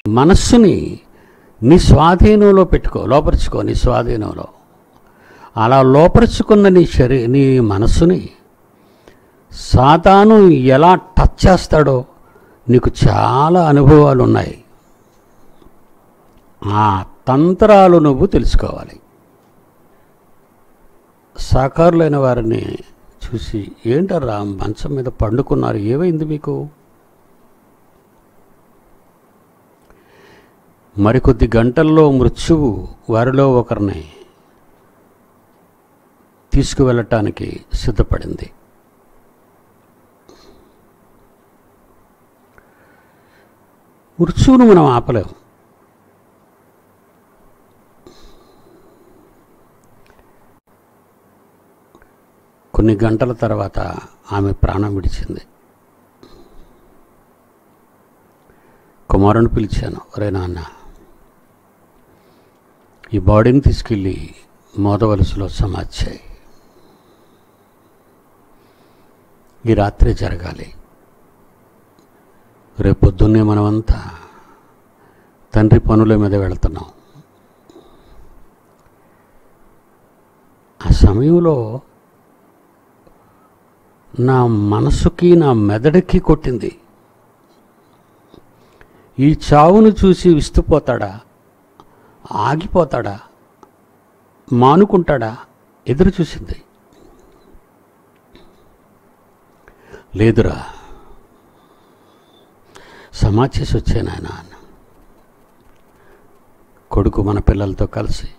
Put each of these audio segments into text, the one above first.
మనస్సుని నీ స్వాధీనంలో పెట్టుకో లోపరుచుకో నీ స్వాధీనంలో అలా లోపరుచుకున్న నీ శరీ నీ మనస్సుని సాతాను ఎలా టచ్ చేస్తాడో నీకు చాలా అనుభవాలు ఉన్నాయి ఆ తంత్రాలు నువ్వు తెలుసుకోవాలి సాకారులైన వారిని చూసి ఏంటరా మంచం మీద పండుకున్నారు ఏమైంది మీకు మరికొద్ది గంటల్లో మృత్యువు వారిలో ఒకరిని తీసుకువెళ్ళటానికి సిద్ధపడింది మృత్యువును మనం ఆపలేము కొన్ని గంటల తర్వాత ఆమె ప్రాణం విడిచింది కుమారుని పిలిచాను ఒరే నాన్న ఈ బాడీని తీసుకెళ్ళి మోదవలసలో సమాచాయి ఈ రాత్రి జరగాలి రేపొద్దున్నే మనమంతా తండ్రి పనుల మీద వెళుతున్నాం ఆ సమయంలో నా మనసుకి నా మెదడుకి కొట్టింది ఈ చావును చూసి విస్తుపోతాడా ఆగిపోతాడా మానుకుంటాడా ఎదురు చూసింది లేదురా సమాచేసి వచ్చాను ఆయన అన్న కొడుకు మన పిల్లలతో కలిసి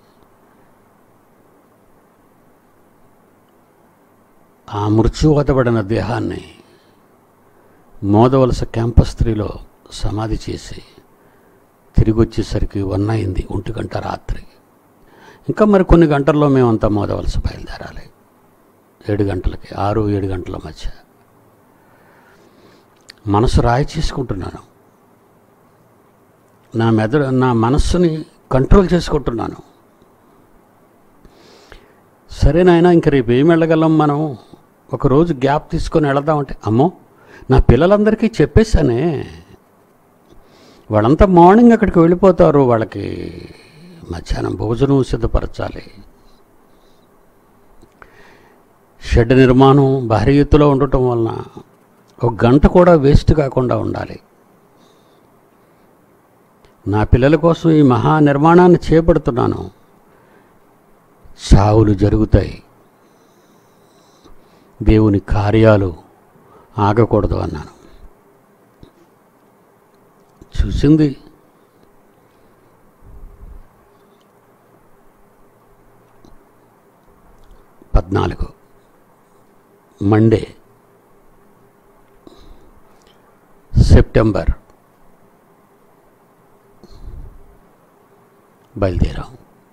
ఆ మృత్యువతబడిన దేహాన్ని మోదవలస క్యాంపస్ త్రీలో సమాధి చేసి తిరిగి వచ్చేసరికి వన్ అయింది ఒంటి గంట రాత్రి ఇంకా మరి కొన్ని గంటల్లో మేమంతా మోదవలస బయలుదేరాలి ఏడు గంటలకి ఆరు ఏడు గంటల మధ్య మనసు రాయి చేసుకుంటున్నాను నా మెదడు నా మనస్సుని కంట్రోల్ చేసుకుంటున్నాను సరే నాయనా ఇంక రేపు ఏం వెళ్ళగలం మనం ఒకరోజు గ్యాప్ తీసుకొని వెళదామంటే అమ్మో నా పిల్లలందరికీ చెప్పేశానే వాళ్ళంతా మార్నింగ్ అక్కడికి వెళ్ళిపోతారు వాళ్ళకి మధ్యాహ్నం భోజనం సిద్ధపరచాలి షెడ్ నిర్మాణం భారీ ఎత్తులో ఉండటం వలన ఒక గంట కూడా వేస్ట్ కాకుండా ఉండాలి నా పిల్లల కోసం ఈ మహా నిర్మాణాన్ని చేపడుతున్నాను చావులు జరుగుతాయి దేవుని కార్యాలు ఆగకూడదు అన్నాను చూసింది పద్నాలుగు మండే సెప్టెంబర్ బయలుదేరాం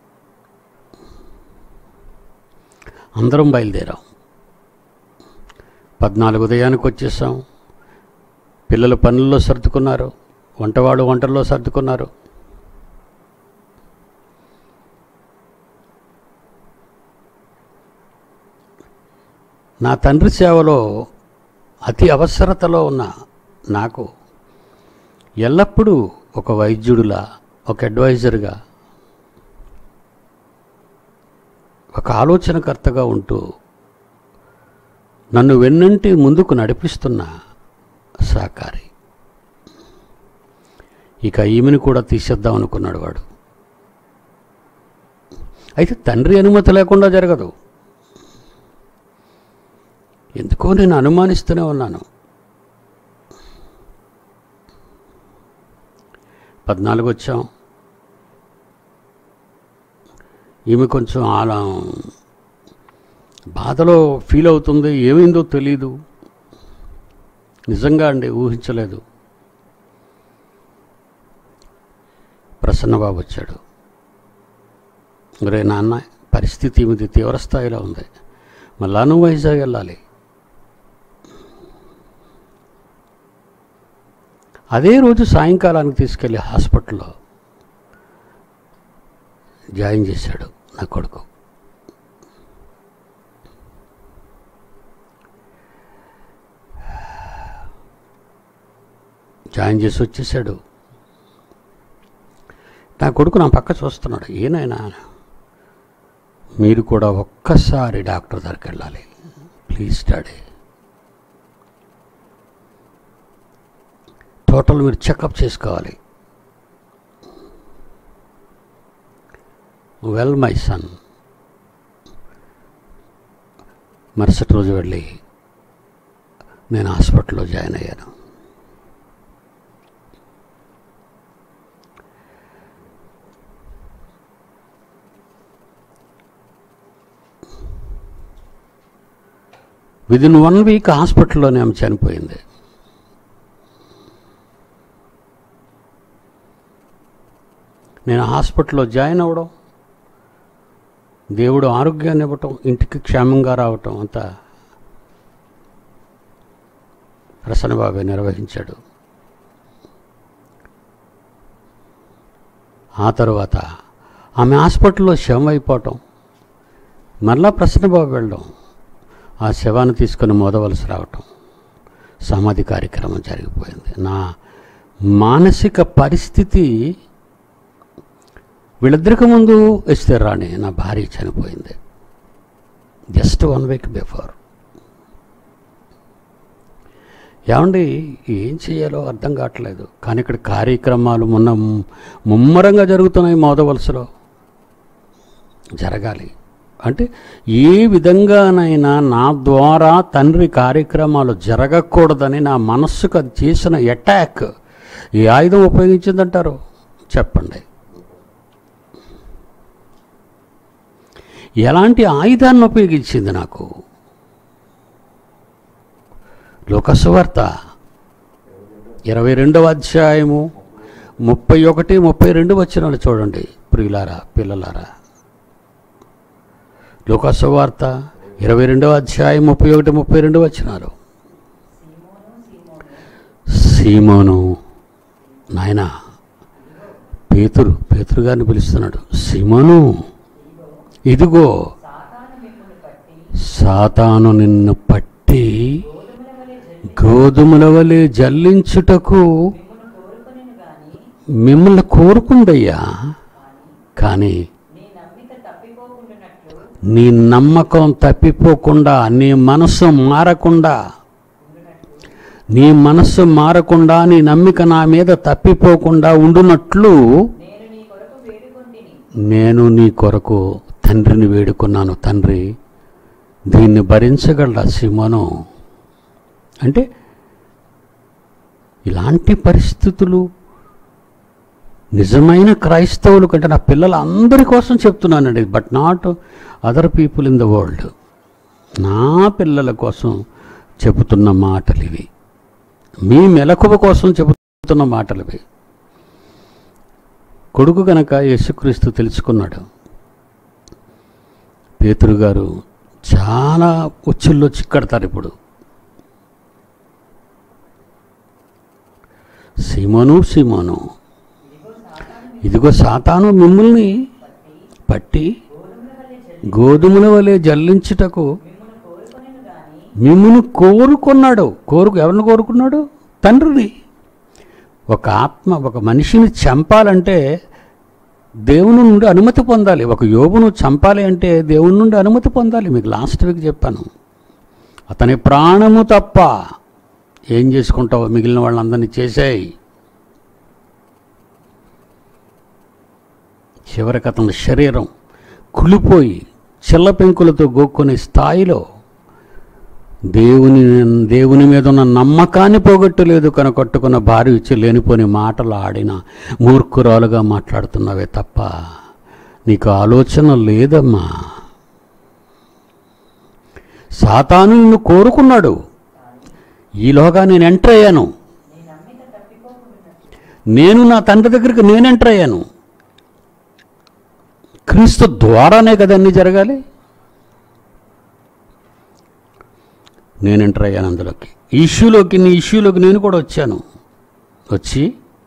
అందరం బయలుదేరాం పద్నాలుగు ఉదయానికి వచ్చేసాం పిల్లలు పనుల్లో సర్దుకున్నారు వంటవాడు వంటల్లో సర్దుకున్నారు నా తండ్రి సేవలో అతి అవసరతలో ఉన్న నాకు ఎల్లప్పుడూ ఒక వైద్యుడిలా ఒక అడ్వైజర్గా ఒక ఆలోచనకర్తగా ఉంటూ నన్ను వెన్నంటి ముందుకు నడిపిస్తున్న సహకారి ఇక ఈమెను కూడా తీసేద్దాం అనుకున్నాడు వాడు అయితే తండ్రి అనుమతి లేకుండా జరగదు ఎందుకో నేను అనుమానిస్తూనే ఉన్నాను పద్నాలుగు వచ్చాం ఈమె కొంచెం అలా బాధలో ఫీల్ అవుతుంది ఏమైందో తెలీదు నిజంగా అండి ఊహించలేదు ప్రసన్నబాబు వచ్చాడు రే నాన్న పరిస్థితి ఇది తీవ్ర స్థాయిలో ఉంది మళ్ళా నువ్వు వైజాగ్ వెళ్ళాలి అదే రోజు సాయంకాలానికి తీసుకెళ్ళి హాస్పిటల్లో జాయిన్ చేశాడు నా కొడుకు జాయిన్ చేసి వచ్చేసాడు నా కొడుకు నా పక్క చూస్తున్నాడు ఏనాయనా మీరు కూడా ఒక్కసారి డాక్టర్ దగ్గరికి వెళ్ళాలి ప్లీజ్ డాడీ టోటల్ మీరు చెకప్ చేసుకోవాలి వెల్ మై సన్ మరుసటి రోజు వెళ్ళి నేను హాస్పిటల్లో జాయిన్ అయ్యాను విదిన్ వన్ వీక్ హాస్పిటల్లోనే ఆమె చనిపోయింది నేను హాస్పిటల్లో జాయిన్ అవ్వడం దేవుడు ఆరోగ్యాన్ని ఇవ్వటం ఇంటికి క్షేమంగా రావటం అంతా ప్రసన్నబాబే నిర్వహించాడు ఆ తర్వాత ఆమె హాస్పిటల్లో శవం అయిపోవటం మరలా ప్రసన్నబాబు వెళ్ళడం ఆ శవాన్ని తీసుకొని మోదవలసి రావటం సమాధి కార్యక్రమం జరిగిపోయింది నా మానసిక పరిస్థితి వీళ్ళిద్దరికి ముందు ఇస్తే రాణి నా భార్య చనిపోయింది జస్ట్ వన్ వీక్ బిఫోర్ ఏమండి ఏం చేయాలో అర్థం కావట్లేదు కానీ ఇక్కడ కార్యక్రమాలు మొన్న ముమ్మరంగా జరుగుతున్నాయి మోదవలసలో జరగాలి అంటే ఏ విధంగానైనా నా ద్వారా తండ్రి కార్యక్రమాలు జరగకూడదని నా మనస్సుకు అది చేసిన అటాక్ ఏ ఆయుధం ఉపయోగించిందంటారు చెప్పండి ఎలాంటి ఆయుధాన్ని ఉపయోగించింది నాకు లోకసువార్త ఇరవై రెండవ అధ్యాయము ముప్పై ఒకటి ముప్పై రెండు వచ్చినాలు చూడండి ప్రియులారా పిల్లలారా లోకసువార్త ఇరవై రెండవ అధ్యాయం ముప్పై ఒకటి ముప్పై రెండు వచ్చినారు సీమోను నాయన పేతురు పేతురు గారిని పిలుస్తున్నాడు సీమోను ఇదిగో సాతాను నిన్ను పట్టి గోధుమల వలె జల్లించుటకు మిమ్మల్ని కోరుకుందయ్యా కానీ నీ నమ్మకం తప్పిపోకుండా నీ మనసు మారకుండా నీ మనస్సు మారకుండా నీ నమ్మిక నా మీద తప్పిపోకుండా ఉండునట్లు నేను నీ కొరకు తండ్రిని వేడుకున్నాను తండ్రి దీన్ని భరించగలరా సిమను అంటే ఇలాంటి పరిస్థితులు నిజమైన క్రైస్తవులు కంటే నా పిల్లల అందరి కోసం చెప్తున్నానండి but not other people in the world నా పిల్లల కోసం చెబుతున్న మాటలు ఇవి మీ మెలకువ కోసం చెబుతున్న మాటలు ఇవి కొడుకు గనక యేసుక్రీస్తు తెలుసుకున్నాడు పేతురు గారు చాలా ఉచ్చుల్లో చిక్కడతారు ఇప్పుడు సీమోను సీమోను ఇదిగో సాతాను మిమ్మల్ని పట్టి గోధుమల వలె జల్లించుటకు మిమ్మల్ని కోరుకున్నాడు కోరుకు ఎవరిని కోరుకున్నాడు తండ్రిని ఒక ఆత్మ ఒక మనిషిని చంపాలంటే దేవుని నుండి అనుమతి పొందాలి ఒక యోగును చంపాలి అంటే దేవుని నుండి అనుమతి పొందాలి మీకు లాస్ట్ వీక్ చెప్పాను అతని ప్రాణము తప్ప ఏం చేసుకుంటావో మిగిలిన వాళ్ళందరినీ చేసేయి చివరికి అతని శరీరం కులిపోయి చిల్ల పెంకులతో గోక్కునే స్థాయిలో దేవుని దేవుని మీద ఉన్న నమ్మకాన్ని పోగొట్టలేదు కనకొట్టుకున్న భార్య ఇచ్చి లేనిపోని మాటలు ఆడిన మూర్ఖురాలుగా మాట్లాడుతున్నావే తప్ప నీకు ఆలోచన లేదమ్మా సాతాను నిన్ను కోరుకున్నాడు ఈలోగా నేను ఎంటర్ అయ్యాను నేను నా తండ్రి దగ్గరికి నేను ఎంటర్ అయ్యాను క్రీస్తు ద్వారానే కదా అన్నీ జరగాలి నేను ఎంటర్ అయ్యాను అందులోకి ఈ ఇష్యూలోకి నీ ఇష్యూలోకి నేను కూడా వచ్చాను వచ్చి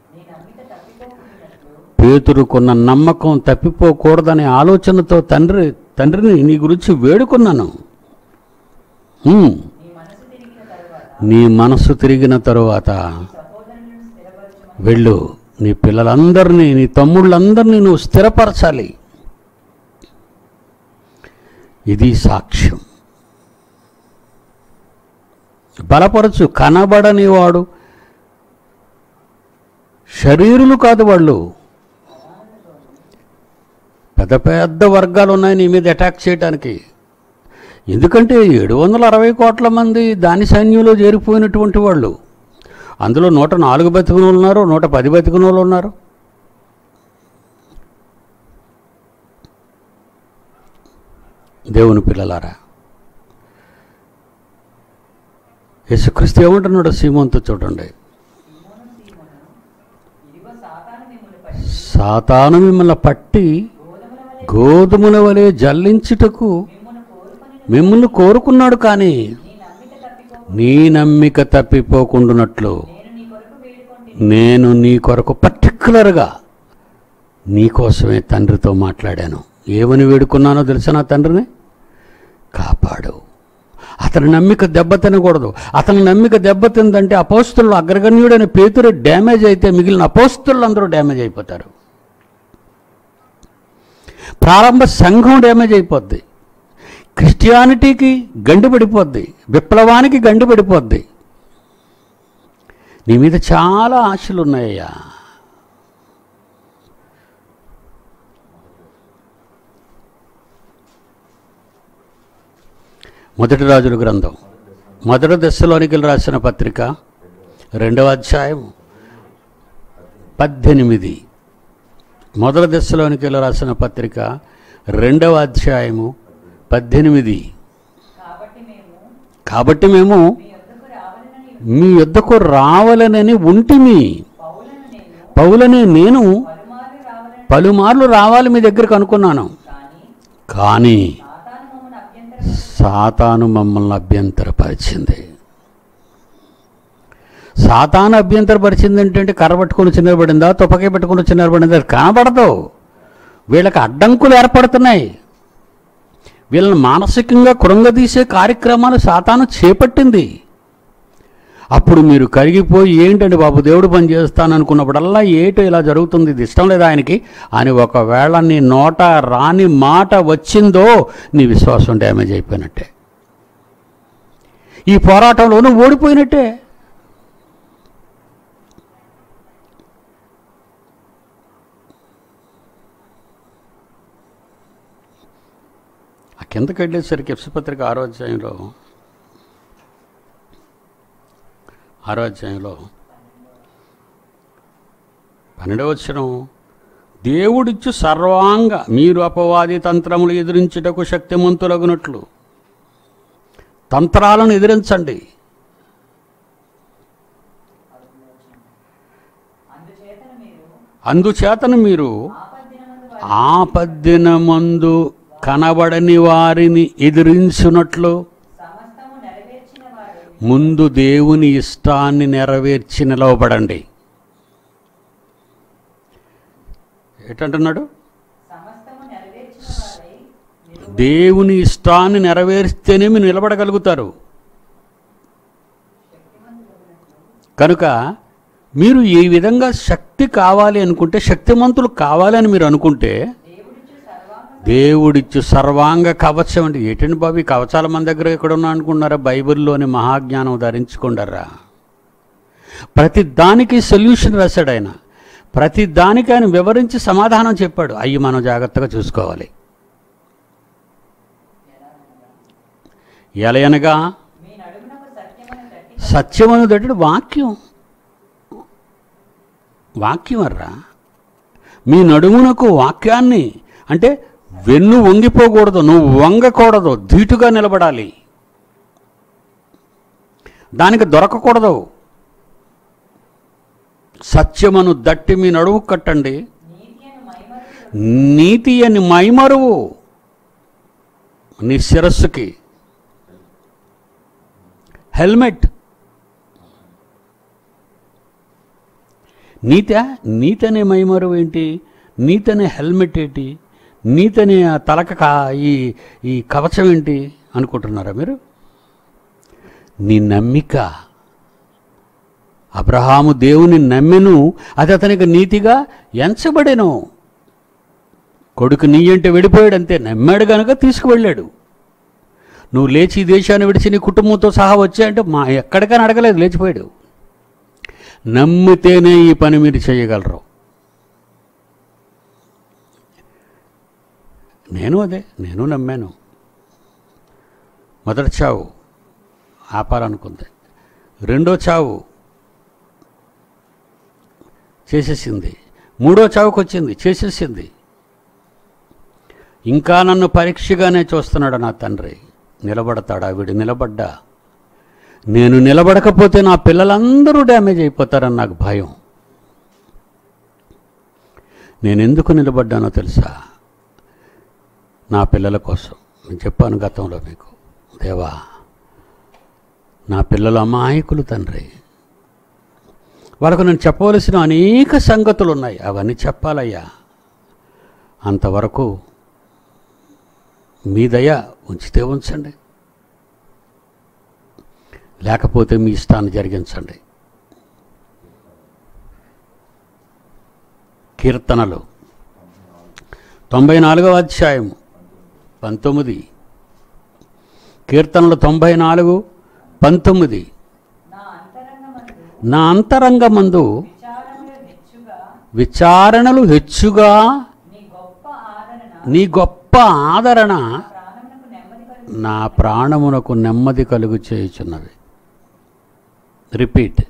పేతురుకున్న నమ్మకం తప్పిపోకూడదనే ఆలోచనతో తండ్రి తండ్రిని నీ గురించి వేడుకున్నాను ఉమ్. నీ మనసు తిరిగిన తరువాత వెళ్ళు నీ పిల్లలందరినీ నీ తమ్ముళ్ళందరినీ నువ్వు స్థిరపరచాలి ఇది సాక్ష్యం బలపరచు కనబడని వాడు శరీరులు కాదు వాళ్ళు పెద్ద పెద్ద వర్గాలు ఉన్నాయి నీ మీద అటాక్ చేయడానికి ఎందుకంటే ఏడు వందల అరవై కోట్ల మంది దాని సైన్యంలో చేరిపోయినటువంటి వాళ్ళు అందులో నూట నాలుగు బతికిన వాళ్ళు ఉన్నారు నూట పది బతికిన వాళ్ళు ఉన్నారు దేవుని పిల్లలారా యేసుక్రీస్తు ఏమంటున్నాడు సీమంతో చూడండి సీమోను సీమోను ఇదిగో సాతాను మిమ్మును పట్టి సాతాను మిమ్మల్ని పట్టి గోధుమల వలె గోధుమల వలె జల్లించుటకు మిమ్మును కోరుకొని మిమ్మల్ని కోరుకున్నాడు కానీ నీ నమ్మిక నీ నమ్మిక తప్పిపో తప్పిపోకుండానట్లు నేను నీ కొరకు వేడుకొంటి నేను నీ కొరకు పర్టికులర్గా నీకోసమే తండ్రితో మాట్లాడాను ఏమని వేడుకున్నానో తెలుసా నా తండ్రిని కాపాడు అతని నమ్మిక దెబ్బతినకూడదు అతని నమ్మిక దెబ్బతిందంటే అపోస్తులు అగ్రగణ్యుడైన పేతురు డ్యామేజ్ అయితే మిగిలిన అపోస్తులు అందరూ డ్యామేజ్ అయిపోతారు ప్రారంభ సంఘం డ్యామేజ్ అయిపోద్ది క్రిస్టియానిటీకి గండి పడిపోద్ది విప్లవానికి గండి పడిపోద్ది నీ మీద చాలా ఆశలు ఉన్నాయ్యా మొదటి రాజుల గ్రంథం మొదటి దశలోనికి రాసిన పత్రిక రెండవ అధ్యాయం పద్దెనిమిది మొదటి దశలోనికి రాసిన పత్రిక రెండవ అధ్యాయము పద్దెనిమిది కాబట్టి మేము కాబట్టి మేము మీ యొద్దకు రావాలని మీ యొద్దకు రావాలనని ఉంటిమి పౌలను నేను పౌలనే నేను పలుమార్లు రావాలని పలుమార్లు రావాలి మీ దగ్గరకు అనుకున్నాను కానీ కానీ సాతాను మమ్మను అభ్యంతరం సాతాను మమ్మల్ని అభ్యంతరపరిచింది సాతాను అభ్యంతరపరిచింది ఏంటంటే కర్ర పట్టుకొని చిన్నబడిందా తుపకే పెట్టుకొని చిన్నబడిందా అది కనబడదు వీళ్ళకి అడ్డంకులు ఏర్పడుతున్నాయి వీళ్ళని మానసికంగా కృంగదీసే కార్యక్రమాలు సాతాను చేపట్టింది అప్పుడు మీరు కరిగిపోయి ఏంటండి బాబు దేవుడు పని చేస్తాను అనుకున్నప్పుడల్లా ఏటో ఇలా జరుగుతుంది ఇది ఇష్టం లేదా ఆయనకి అని ఒకవేళ నీ నోట రాని మాట వచ్చిందో నీ విశ్వాసం డ్యామేజ్ అయిపోయినట్టే ఈ పోరాటంలో నువ్వు ఓడిపోయినట్టే ఆ కిందకి వెళ్ళేసరికి ఎఫ్సపత్రిక ఆరో అధ్యాయంలో ఆరో అధ్యాయంలో పన్నెండవ వచ్చిన దేవుడిచ్చు సర్వాంగ మీరు అపవాది తంత్రములు ఎదిరించుటకు శక్తిమంతులగునట్లు తంత్రాలను ఎదిరించండి అందుచేతను మీరు అందుచేతను మీరు ఆపద్దినమందు ఆపద్దినమందు కనబడని వారిని ఎదిరించున్నట్లు సమస్తము నెరవేర్చిన వాడు ముందు దేవుని ఇష్టాన్ని నెరవేర్చి నిలవబడండి ఏంటంటున్నాడు సమస్తము నెరవేర్చిన వారై నిలువ దేవుని ఇష్టాన్ని నెరవేర్స్తేనే మీరు నిలబడగలుగుతారు కనుక మీరు ఈ విధంగా శక్తి కావాలి అనుకుంటే శక్తిమంతులు కావాలని మీరు అనుకుంటే దేవుడిచ్చు సర్వాంగ దేవుడిచ్చు సర్వాంగ కవచం అండి ఏంటండి బాబు ఈ కవచాల మన దగ్గర ఎక్కడ ఉన్నా అనుకున్నారా బైబిల్లోని మహాజ్ఞానం ధరించుకుంటారా ప్రతి దానికి సొల్యూషన్ రాశాడు ఆయన ప్రతి దానికి ఆయన వివరించి సమాధానం చెప్పాడు అయ్యి మనం జాగ్రత్తగా చూసుకోవాలి ఎలయనగా మీ నడుమునకు సత్యమును తట్టి సత్యమను దట్టుడు వాక్యం వాక్యం అర్రా మీ నడుమునకు వాక్యాన్ని అంటే వెన్ను వంగిపోకూడదు నువ్వు వంగకూడదు ధీటుగా నిలబడాలి దానికి దొరకకూడదు సత్యమను దట్టి మీ నడువు కట్టండి నీతి అను మైమరులు నీతి అని మైమరువు నీ శిరస్సుకి హెల్మెట్ నీత నీతి అనే మైమరువు ఏంటి నీతి అనే హెల్మెట్ ఏంటి నీతి అనే ఆ తలక కా ఈ ఈ కవచం ఏంటి అనుకుంటున్నారా మీరు నీ నమ్మిక అబ్రహాము దేవుని నమ్మెను అది అతనికి నీతిగా ఎంచబడెను కొడుకు నీ అంటే వెళ్ళిపోయాడు అంతే నమ్మాడు గనుక తీసుకువెళ్ళాడు నువ్వు లేచి ఈ దేశాన్ని విడిచి నీ కుటుంబంతో సహా వచ్చాయంటే మా ఎక్కడికైనా అడగలేదు లేచిపోయాడు నమ్మితేనే ఈ పని మీరు చేయగలరు నేను అదే నేను నమ్మాను మొదటి చావు ఆపాలనుకుంది రెండో చావు చేసేసింది మూడో చావుకు వచ్చింది చేసేసింది ఇంకా నన్ను పరీక్షగానే చూస్తున్నాడు నా తండ్రి నిలబడతాడా వీడు నిలబడ్డా నేను నిలబడకపోతే నా పిల్లలందరూ డ్యామేజ్ అయిపోతారని నాకు భయం నేను ఎందుకు నిలబడ్డానో తెలుసా నా పిల్లల కోసం నేను చెప్పాను గతంలో మీకు దేవా నా పిల్లలు అమాయకులు తండ్రి వాళ్ళకు నేను చెప్పవలసిన అనేక సంగతులు ఉన్నాయి అవన్నీ చెప్పాలయ్యా అంతవరకు మీ దయ ఉంచితే ఉంచండి లేకపోతే మీ ఇష్టాన్ని జరిగించండి కీర్తనలు తొంభై నాలుగవ అధ్యాయం పంతొమ్మిది కీర్తనలు తొంభై నాలుగు పంతొమ్మిది నా అంతరంగమందు నా అంతరంగమందు విచారములు హెచ్చుగా విచారణలు హెచ్చుగా నీ గొప్ప ఆదరణ నీ గొప్ప ఆదరణ ప్రాణమునకు నెమ్మది కలుగు నా ప్రాణమునకు నెమ్మది కలుగు చేయుచున్నవి రిపీట్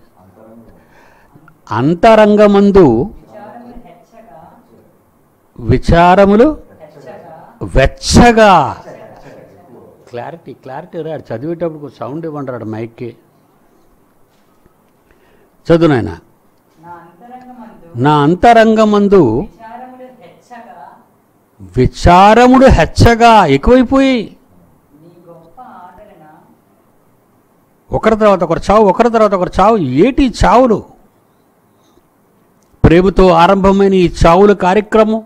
అంతరంగమందు విచారములు హెచ్చగా విచారములు హెచ్చగా వెచ్చగా క్లారిటీ క్లారిటీ రాడు చదివేటప్పుడు సౌండ్ ఇవ్వండి మైక్కి చదువు నాయన నా అంతరంగమందు నా అంతరంగమందు విచారములు హెచ్చగా విచారముడు హెచ్చగా ఎక్కువైపోయి నీ గొప్ప ఆదరణ ఒకరి తర్వాత ఒకరు చావు ఒకరి తర్వాత ఒకరు చావు ఏటి ఈ చావులు ప్రేమతో ఆరంభమైన ఈ చావుల కార్యక్రమం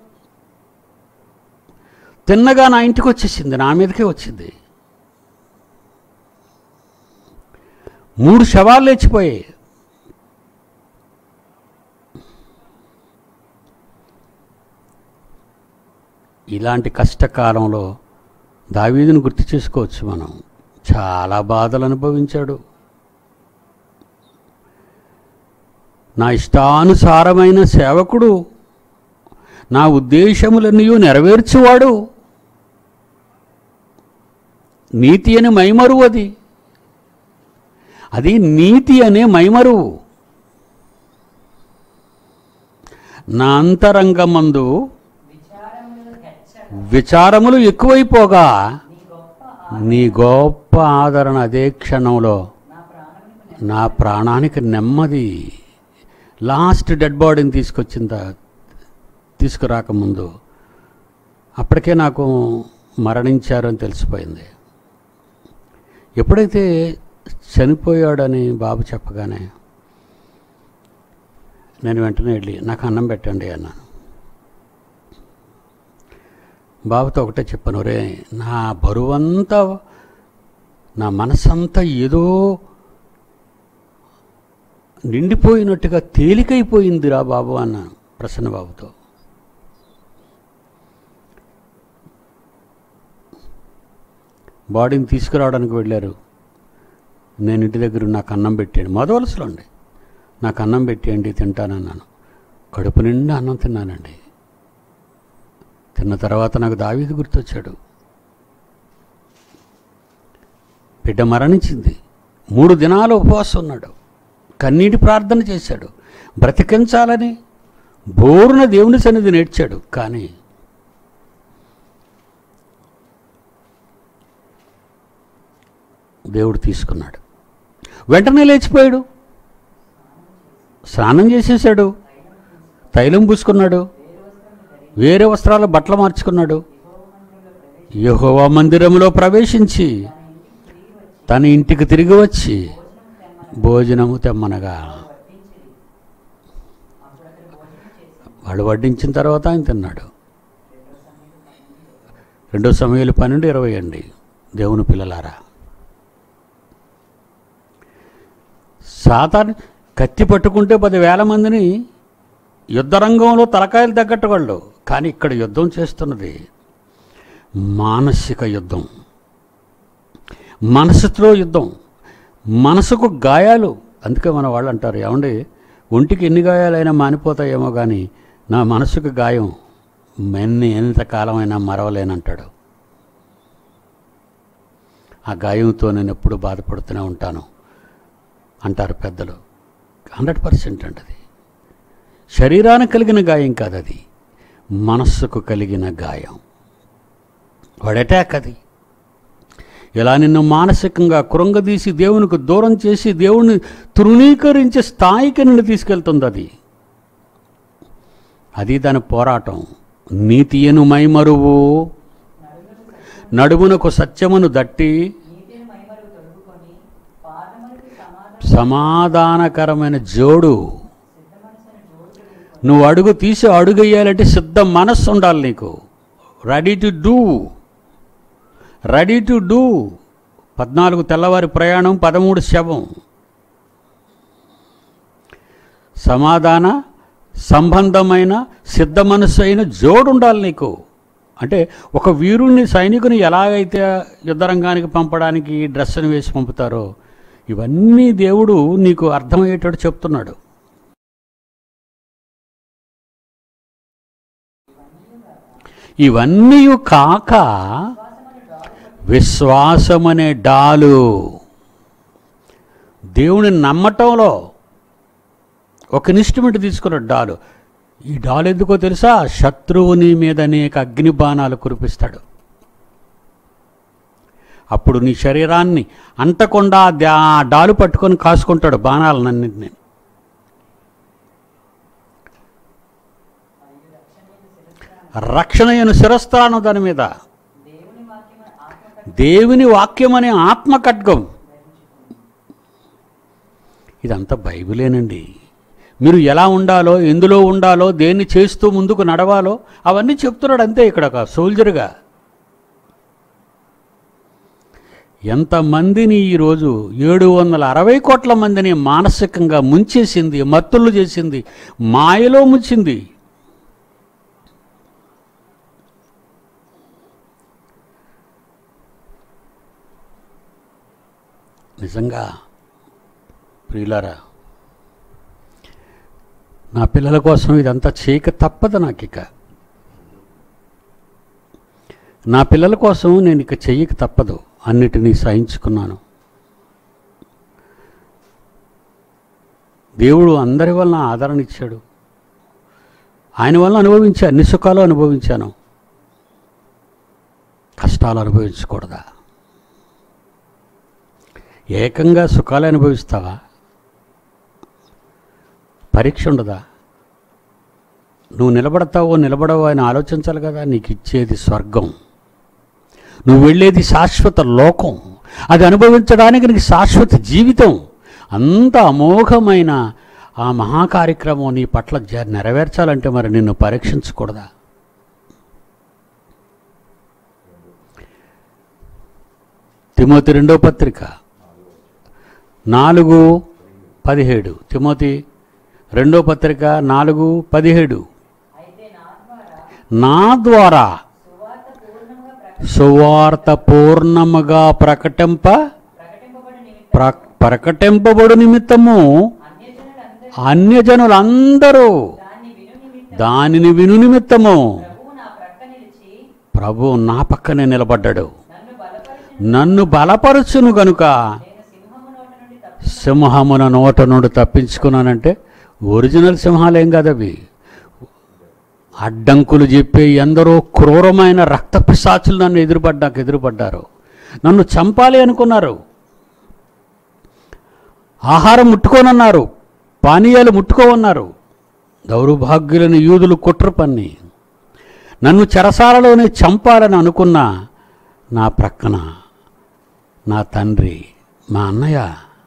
తిన్నగా నా ఇంటికి వచ్చేసింది నా మీదకే వచ్చింది మూడు శవాలు లేచిపోయాయి ఇలాంటి కష్టకాలంలో దావీదుని గుర్తు చేసుకోవచ్చు మనం చాలా బాధలు అనుభవించాడు నా ఇష్టానుసారమైన సేవకుడు నా ఉద్దేశములన్నీ నెరవేర్చువాడు నీతి అని మైమరువు అది అది నీతి అనే మైమరువు నా అంతరంగమందు విచారములు హెచ్చగా విచారములు ఎక్కువైపోగా నీ గొప్ప నీ గొప్ప ఆదరణ అదే క్షణంలో నా ప్రాణమునకు నా ప్రాణానికి నెమ్మది లాస్ట్ డెడ్ బాడీని తీసుకొచ్చిందా తీసుకురాకముందు అప్పటికే నాకు మరణించారు అని తెలిసిపోయింది ఎప్పుడైతే చనిపోయాడని బాబు చెప్పగానే నేను వెంటనే వెళ్ళి నాకు అన్నం పెట్టండి అన్నాను బాబుతో ఒకటే చెప్పాను రే నా బరువంతా నా మనసంతా ఏదో నిండిపోయినట్టుగా తేలికైపోయిందిరా బాబు అన్నాను ప్రసన్న బాబుతో బాడీని తీసుకురావడానికి వెళ్ళారు నేను ఇంటి దగ్గర నాకు అన్నం పెట్టాను మొదవలసలో అండి నాకు అన్నం పెట్టేయండి తింటానన్నాను కడుపు నిండా అన్నం తిన్నానండి తిన్న తర్వాత నాకు దావీదు గుర్తొచ్చాడు బిడ్డ మరణించింది మూడు దినాలు ఉపవాసం ఉన్నాడు కన్నీటి ప్రార్థన చేశాడు బ్రతికించాలని బోరున దేవుని సన్నిధి నేర్చాడు కానీ దేవుడు తీసుకున్నాడు వెంటనే లేచిపోయాడు స్నానం చేసేసాడు తైలం పూసుకున్నాడు వేరే వస్త్రాలు బట్టలు మార్చుకున్నాడు యెహోవా మందిరంలో ప్రవేశించి తన ఇంటికి తిరిగి వచ్చి భోజనము తెమ్మనగా వాళ్ళు వడ్డించిన తర్వాత ఆయన తిన్నాడు రెండో సమయాలు పన్నెండు ఇరవై అండి దేవుని పిల్లలారా సాతాన్ కత్తి పట్టుకుంటే పదివేల మందిని యుద్ధరంగంలో తలకాయలు తగ్గట్టవాళ్ళు కానీ ఇక్కడ యుద్ధం చేస్తున్నది మానసిక యుద్ధం మనసుతో యుద్ధం మనసుకు గాయాలు అందుకే మన వాళ్ళు అంటారు ఏమండి ఒంటికి ఎన్ని గాయాలైనా మానిపోతాయేమో కానీ నా మనసుకు గాయం మెన్ని ఎంతకాలమైనా మరవలేనంటాడు ఆ గాయంతో నేను ఎప్పుడు బాధపడుతూనే ఉంటాను అంటారు పెద్దలు హండ్రెడ్ పర్సెంట్ అంటది శరీరానికి కలిగిన గాయం కాదు అది మనస్సుకు కలిగిన గాయం వాడు అటాక్ అది ఇలా నిన్ను మానసికంగా కృంగదీసి దేవునికి దూరం చేసి దేవుణ్ణి తృణీకరించే స్థాయికి నిన్ను తీసుకెళ్తుంది అది అది దాని పోరాటం నీతియను మైమరువు నడుమునకు సత్యమును దట్టి నీతిని మైమరుగు తొడుగుకొని పాదములకి సమాధాన సమాధానకరమైన జోడు సిద్ధ మనసుని జోడు తొడుగుకొని నువ్వు అడుగు తీసి అడుగేయాలంటే సిద్ధ మనస్సు ఉండాలి నీకు ready to do ready to do పద్నాలుగు తెల్లవారి ప్రయాణం పదమూడు శవం సమాధాన సంబంధమైన సిద్ధ మనస్సు అయిన జోడు ఉండాలి నీకు అంటే ఒక వీరుణ్ణి సైనికుని ఎలాగైతే యుద్ధరంగానికి పంపడానికి డ్రెస్సును వేసి పంపుతారో ఇవన్నీ దేవుడు నీకు అర్థమయ్యేటట్టు చెప్తున్నాడు ఇవన్నీ కాక విశ్వాసమనే డాలు దేవుని నమ్మటంలో ఒక ఇన్స్ట్రుమెంట్ తీసుకున్న డాలు ఈ డాలు ఎందుకో తెలుసా శత్రువుని మీద అనేక అగ్ని బాణాలు కురిపిస్తాడు అప్పుడు నీ శరీరాన్ని అంటకుండా దా- ఆ డాలు పట్టుకొని కాసుకుంటాడు బాణాలన్నింటినీ రక్షణయను శిరస్థానం దాని మీద దేవుని వాక్యము ఆత్మ దేవుని వాక్యం అనే ఆత్మ ఖడ్గం ఇదంతా బైబిలేనండి మీరు ఎలా ఉండాలో ఎందులో ఉండాలో దేన్ని చేస్తూ ముందుకు నడవాలో అవన్నీ చెప్తున్నాడు అంతే ఇక్కడ ఒక సోల్జర్గా ఎంతమందిని ఈరోజు ఏడు వందల అరవై కోట్ల మందిని మానసికంగా ముంచేసింది మత్తులు చేసింది మాయలో ముంచింది నిజంగా ప్రియులారా నా పిల్లల కోసం ఇదంతా చేయక తప్పదు నాకు ఇక నా పిల్లల కోసం నేను ఇక చెయ్యక తప్పదు అన్నిటినీ సహించుకున్నాను దేవుడు అందరి వలన ఆదరణ ఇచ్చాడు ఆయన వలన అనుభవించే అన్ని సుఖాలు అనుభవించాను కష్టాలు అనుభవించకూడదా ఏకంగా సుఖాలు అనుభవిస్తావా పరీక్ష ఉండదా నువ్వు నిలబడతావో నిలబడవో అని ఆలోచించాలి కదా నీకు ఇచ్చేది స్వర్గం నువ్వు వెళ్ళేది శాశ్వత లోకం అది అనుభవించడానికి నీకు శాశ్వత జీవితం అంత అమోఘమైన ఆ మహాకార్యక్రమం నీ పట్ల జ- నెరవేర్చాలంటే మరి నిన్ను పరీక్షించకూడదా తిమోతి రెండో పత్రిక నాలుగు పదిహేడు తిమోతి రెండో పత్రిక నాలుగు పదిహేడు అయితే నా ద్వారా నా ద్వారా సువార్త పూర్ణంగా ప్రక- సువార్త పూర్ణముగా ప్రకటింప ప్రకటింపబడి నిమిత్తం ప్ర ప్రకటింపబడు నిమిత్తము అన్యజనులందరూ అన్యజనులందరూ దాన్ని విను నిమిత్తం దానిని విను నిమిత్తము ప్రభువు నా ప్రక్క నిలిచి ప్రభు నా పక్కనే నిలబడ్డాడు నన్ను బలపరిచి నన్ను బలపరచును గనుక నేను సింహము నోట నుండి తప్పి సింహమున నోట నుండి తప్పించుకున్నానంటే ఒరిజినల్ సింహాలేం కాదవి అడ్డంకులు చెప్పే ఎందరో క్రూరమైన రక్త పిశాచులు నన్ను ఎదురుపడ్డాక ఎదురుపడ్డారు నన్ను చంపాలి అనుకున్నారు ఆహారం ముట్టుకోనన్నారు పానీయాలు ముట్టుకోవన్నారు దౌర్భాగ్యులని యూదులు కుట్ర పన్ని నన్ను చెరసాలలోనే చంపాలని అనుకున్నా నా ప్రక్కన నా తండ్రి మా అన్నయ్య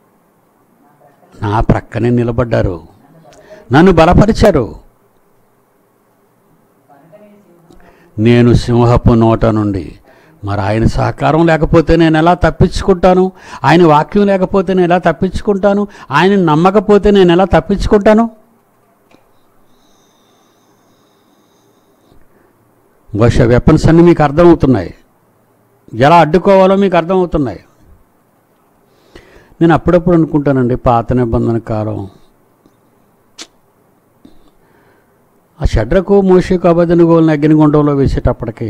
నా ప్రక్కనే నిలబడ్డారు నన్ను బలపరిచారు నేను సింహపు నోట నుండి మరి ఆయన సహకారం లేకపోతే నేను ఎలా తప్పించుకుంటాను ఆయన వాక్యం లేకపోతే నేను ఎలా తప్పించుకుంటాను ఆయన నమ్మకపోతే నేను ఎలా తప్పించుకుంటాను బహుశా వెపన్స్ అన్నీ మీకు అర్థమవుతున్నాయి ఎలా అడ్డుకోవాలో మీకు అర్థమవుతున్నాయి నేను అప్పుడప్పుడు అనుకుంటానండి పాత నిబంధన కాలం ఆ షడ్రకు మూషకు అబద్ధనుగోలను అగ్నిగుండంలో వేసేటప్పటికి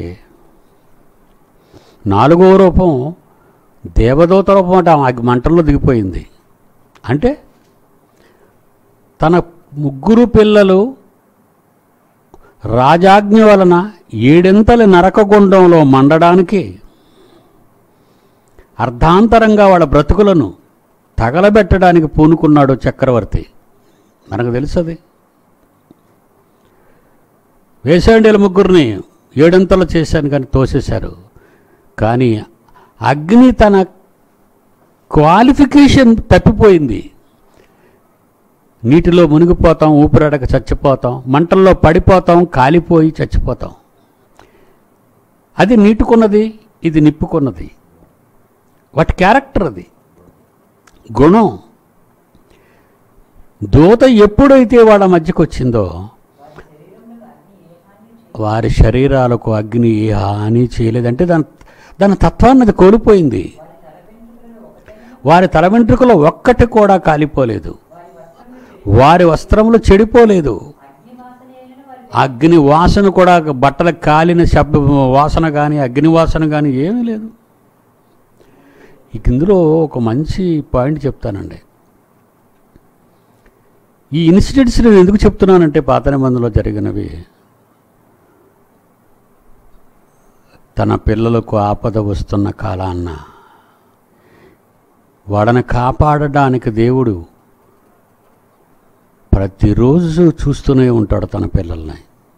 నాలుగో రూపం దేవదూత రూపం అంటే ఆమె అగ్గి మంటల్లో దిగిపోయింది అంటే తన ముగ్గురు పిల్లలు రాజాజ్ఞ వలన ఏడెంతల నరకగుండంలో మండడానికి అర్ధాంతరంగా వాళ్ళ బ్రతుకులను తగలబెట్టడానికి పూనుకున్నాడు చక్రవర్తి మనకు తెలుసది వేసేయండి వీళ్ళ ముగ్గురిని ఏడంతలు చేశాను కానీ తోసేశారు కానీ అగ్ని తన క్వాలిఫికేషన్ తప్పిపోయింది నీటిలో మునిగిపోతాం ఊపిరాడక చచ్చిపోతాం మంటల్లో పడిపోతాం కాలిపోయి చచ్చిపోతాం అది నీటుకున్నది ఇది నిప్పుకున్నది వాటి క్యారెక్టర్ అది గుణం దూత ఎప్పుడైతే వాళ్ళ మధ్యకు వచ్చిందో వారి శరీరాలకు అగ్ని ఏ హాని చేయలేదంటే దాని దాని తత్వాన్ని అది కోల్పోయింది వారి తల వెంట్రుకలో ఒక్కటి కూడా కాలిపోలేదు వారి వస్త్రములు చెడిపోలేదు అగ్ని వాసన కూడా బట్టలకు కాలిన శబ్ద వాసన కానీ అగ్ని వాసన కానీ ఏమీ లేదు ఇక ఇందులో ఒక మంచి పాయింట్ చెప్తానండి ఈ ఇన్సిడెంట్స్ నేను ఎందుకు చెప్తున్నానంటే పాత నిబంధనలో జరిగినవి తన పిల్లలకు ఆపద వస్తున్న కాలాన్న వాడని కాపాడడానికి దేవుడు ప్రతిరోజు చూస్తూనే ఉంటాడు తన పిల్లల్ని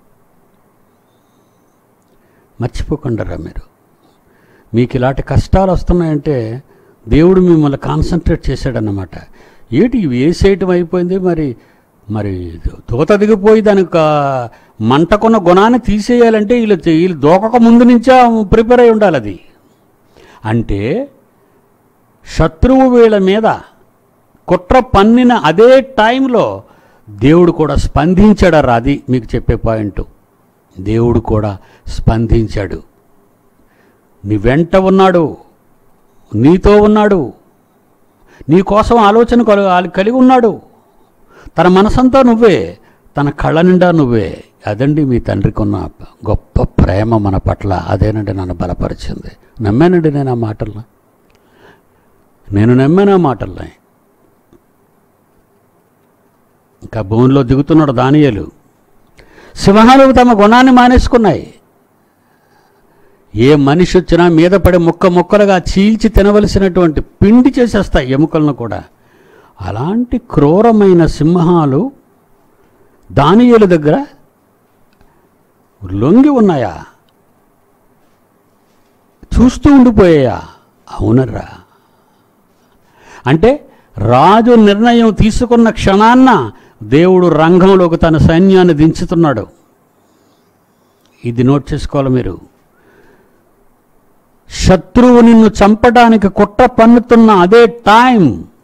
మర్చిపోకుండా మీరు మీకు ఇలాంటి కష్టాలు వస్తున్నాయంటే దేవుడు మిమ్మల్ని కాన్సన్ట్రేట్ చేశాడన్నమాట ఏంటి ఇవి వేసేయటం అయిపోయింది మరి మరి తోత దిగిపోయి దానికి ఆ మంటకున్న గుణాన్ని తీసేయాలంటే వీళ్ళు వీళ్ళు దూకక ముందు నుంచే ప్రిపేర్ అయి ఉండాలి అది అంటే శత్రువు వీళ్ళ మీద కుట్ర పన్నిన అదే టైంలో దేవుడు కూడా స్పందించాడు అది మీకు చెప్పే పాయింట్ దేవుడు కూడా స్పందించాడు నీ వెంట ఉన్నాడు నీతో ఉన్నాడు నీ కోసం ఆలోచన కలు- కలిగి ఉన్నాడు తన మనసంతా నువ్వే తన కళ్ళ నిండా నువ్వే అదండి మీ తండ్రికి ఉన్న గొప్ప ప్రేమ మన పట్ల అదేనండి నన్ను బలపరిచింది నమ్మానండి నేను ఆ మాటల్ని నేను నమ్మాను ఆ మాటల్ని ఇంకా భూమిలో దిగుతున్నాడు దానియలు సింహాలు తమ గుణాన్ని మానేసుకున్నాయి ఏ మనిషి వచ్చినా మీద పడి ముక్క ముక్కలుగా చీల్చి తినవలసినటువంటి పిండి చేసేస్తాయి ఎముకలను కూడా అలాంటి క్రూరమైన సింహాలు దానియేలు దగ్గర లొంగి ఉన్నాయా చూస్తూ ఉండిపోయాయా అవునరా అంటే రాజు నిర్ణయం తీసుకున్న క్షణాన్న దేవుడు రంగంలోకి తన సైన్యాన్ని దించుతున్నాడు ఇది నోట్ చేసుకోవాలి మీరు శత్రువు నిన్ను చంపడానికి కుట్ర పన్నుతున్న అదే టైం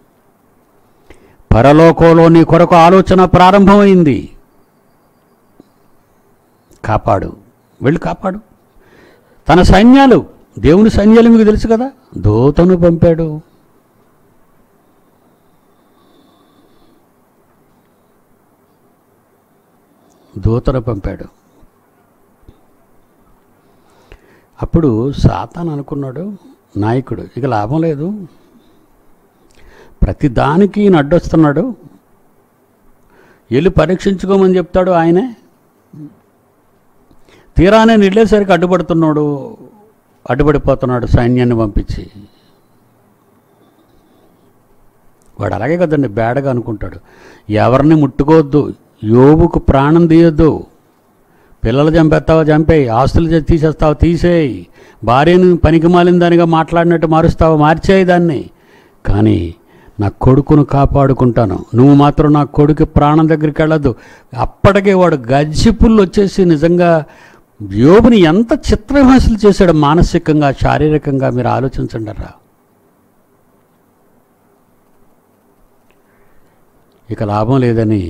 పరలోకంలో నీ కొరకు ఆలోచన ప్రారంభమైంది కాపాడు వెళ్ళి కాపాడు తన సైన్యాలు దేవుని సైన్యాలు మీకు తెలుసు కదా దూతను పంపాడు దూతను పంపాడు అప్పుడు సాతాన్ అనుకున్నాడు నాయకుడు ఇక లాభం లేదు ప్రతి దానికి ఈయన అడ్డొస్తున్నాడు వెళ్ళి పరీక్షించుకోమని చెప్తాడు ఆయనే తీరానే వెళ్ళేసరికి అడ్డుపడుతున్నాడు అడ్డుపడిపోతున్నాడు సైన్యాన్ని పంపించి వాడు అలాగే కదండి బేడగా అనుకుంటాడు ఎవరిని ముట్టుకోవద్దు యోబుకు ప్రాణం తీయొద్దు పిల్లలు చంపేస్తావా చంపేయి ఆస్తులు చే- తీసేస్తావా తీసేయి భార్యను పనికి మాలిన దానిగా మాట్లాడినట్టు మారుస్తావా మార్చేయి దాన్ని కానీ నా కొడుకును కాపాడుకుంటాను నువ్వు మాత్రం నా కొడుకు ప్రాణం దగ్గరికి వెళ్ళదు అప్పటికే వాడు గజ్జి పుల్లు వచ్చేసి నిజంగా యోబుని ఎంత చిత్రహింసలు చేశాడు మానసికంగా శారీరకంగా మీరు ఆలోచించండి రా ఇక లాభం లేదని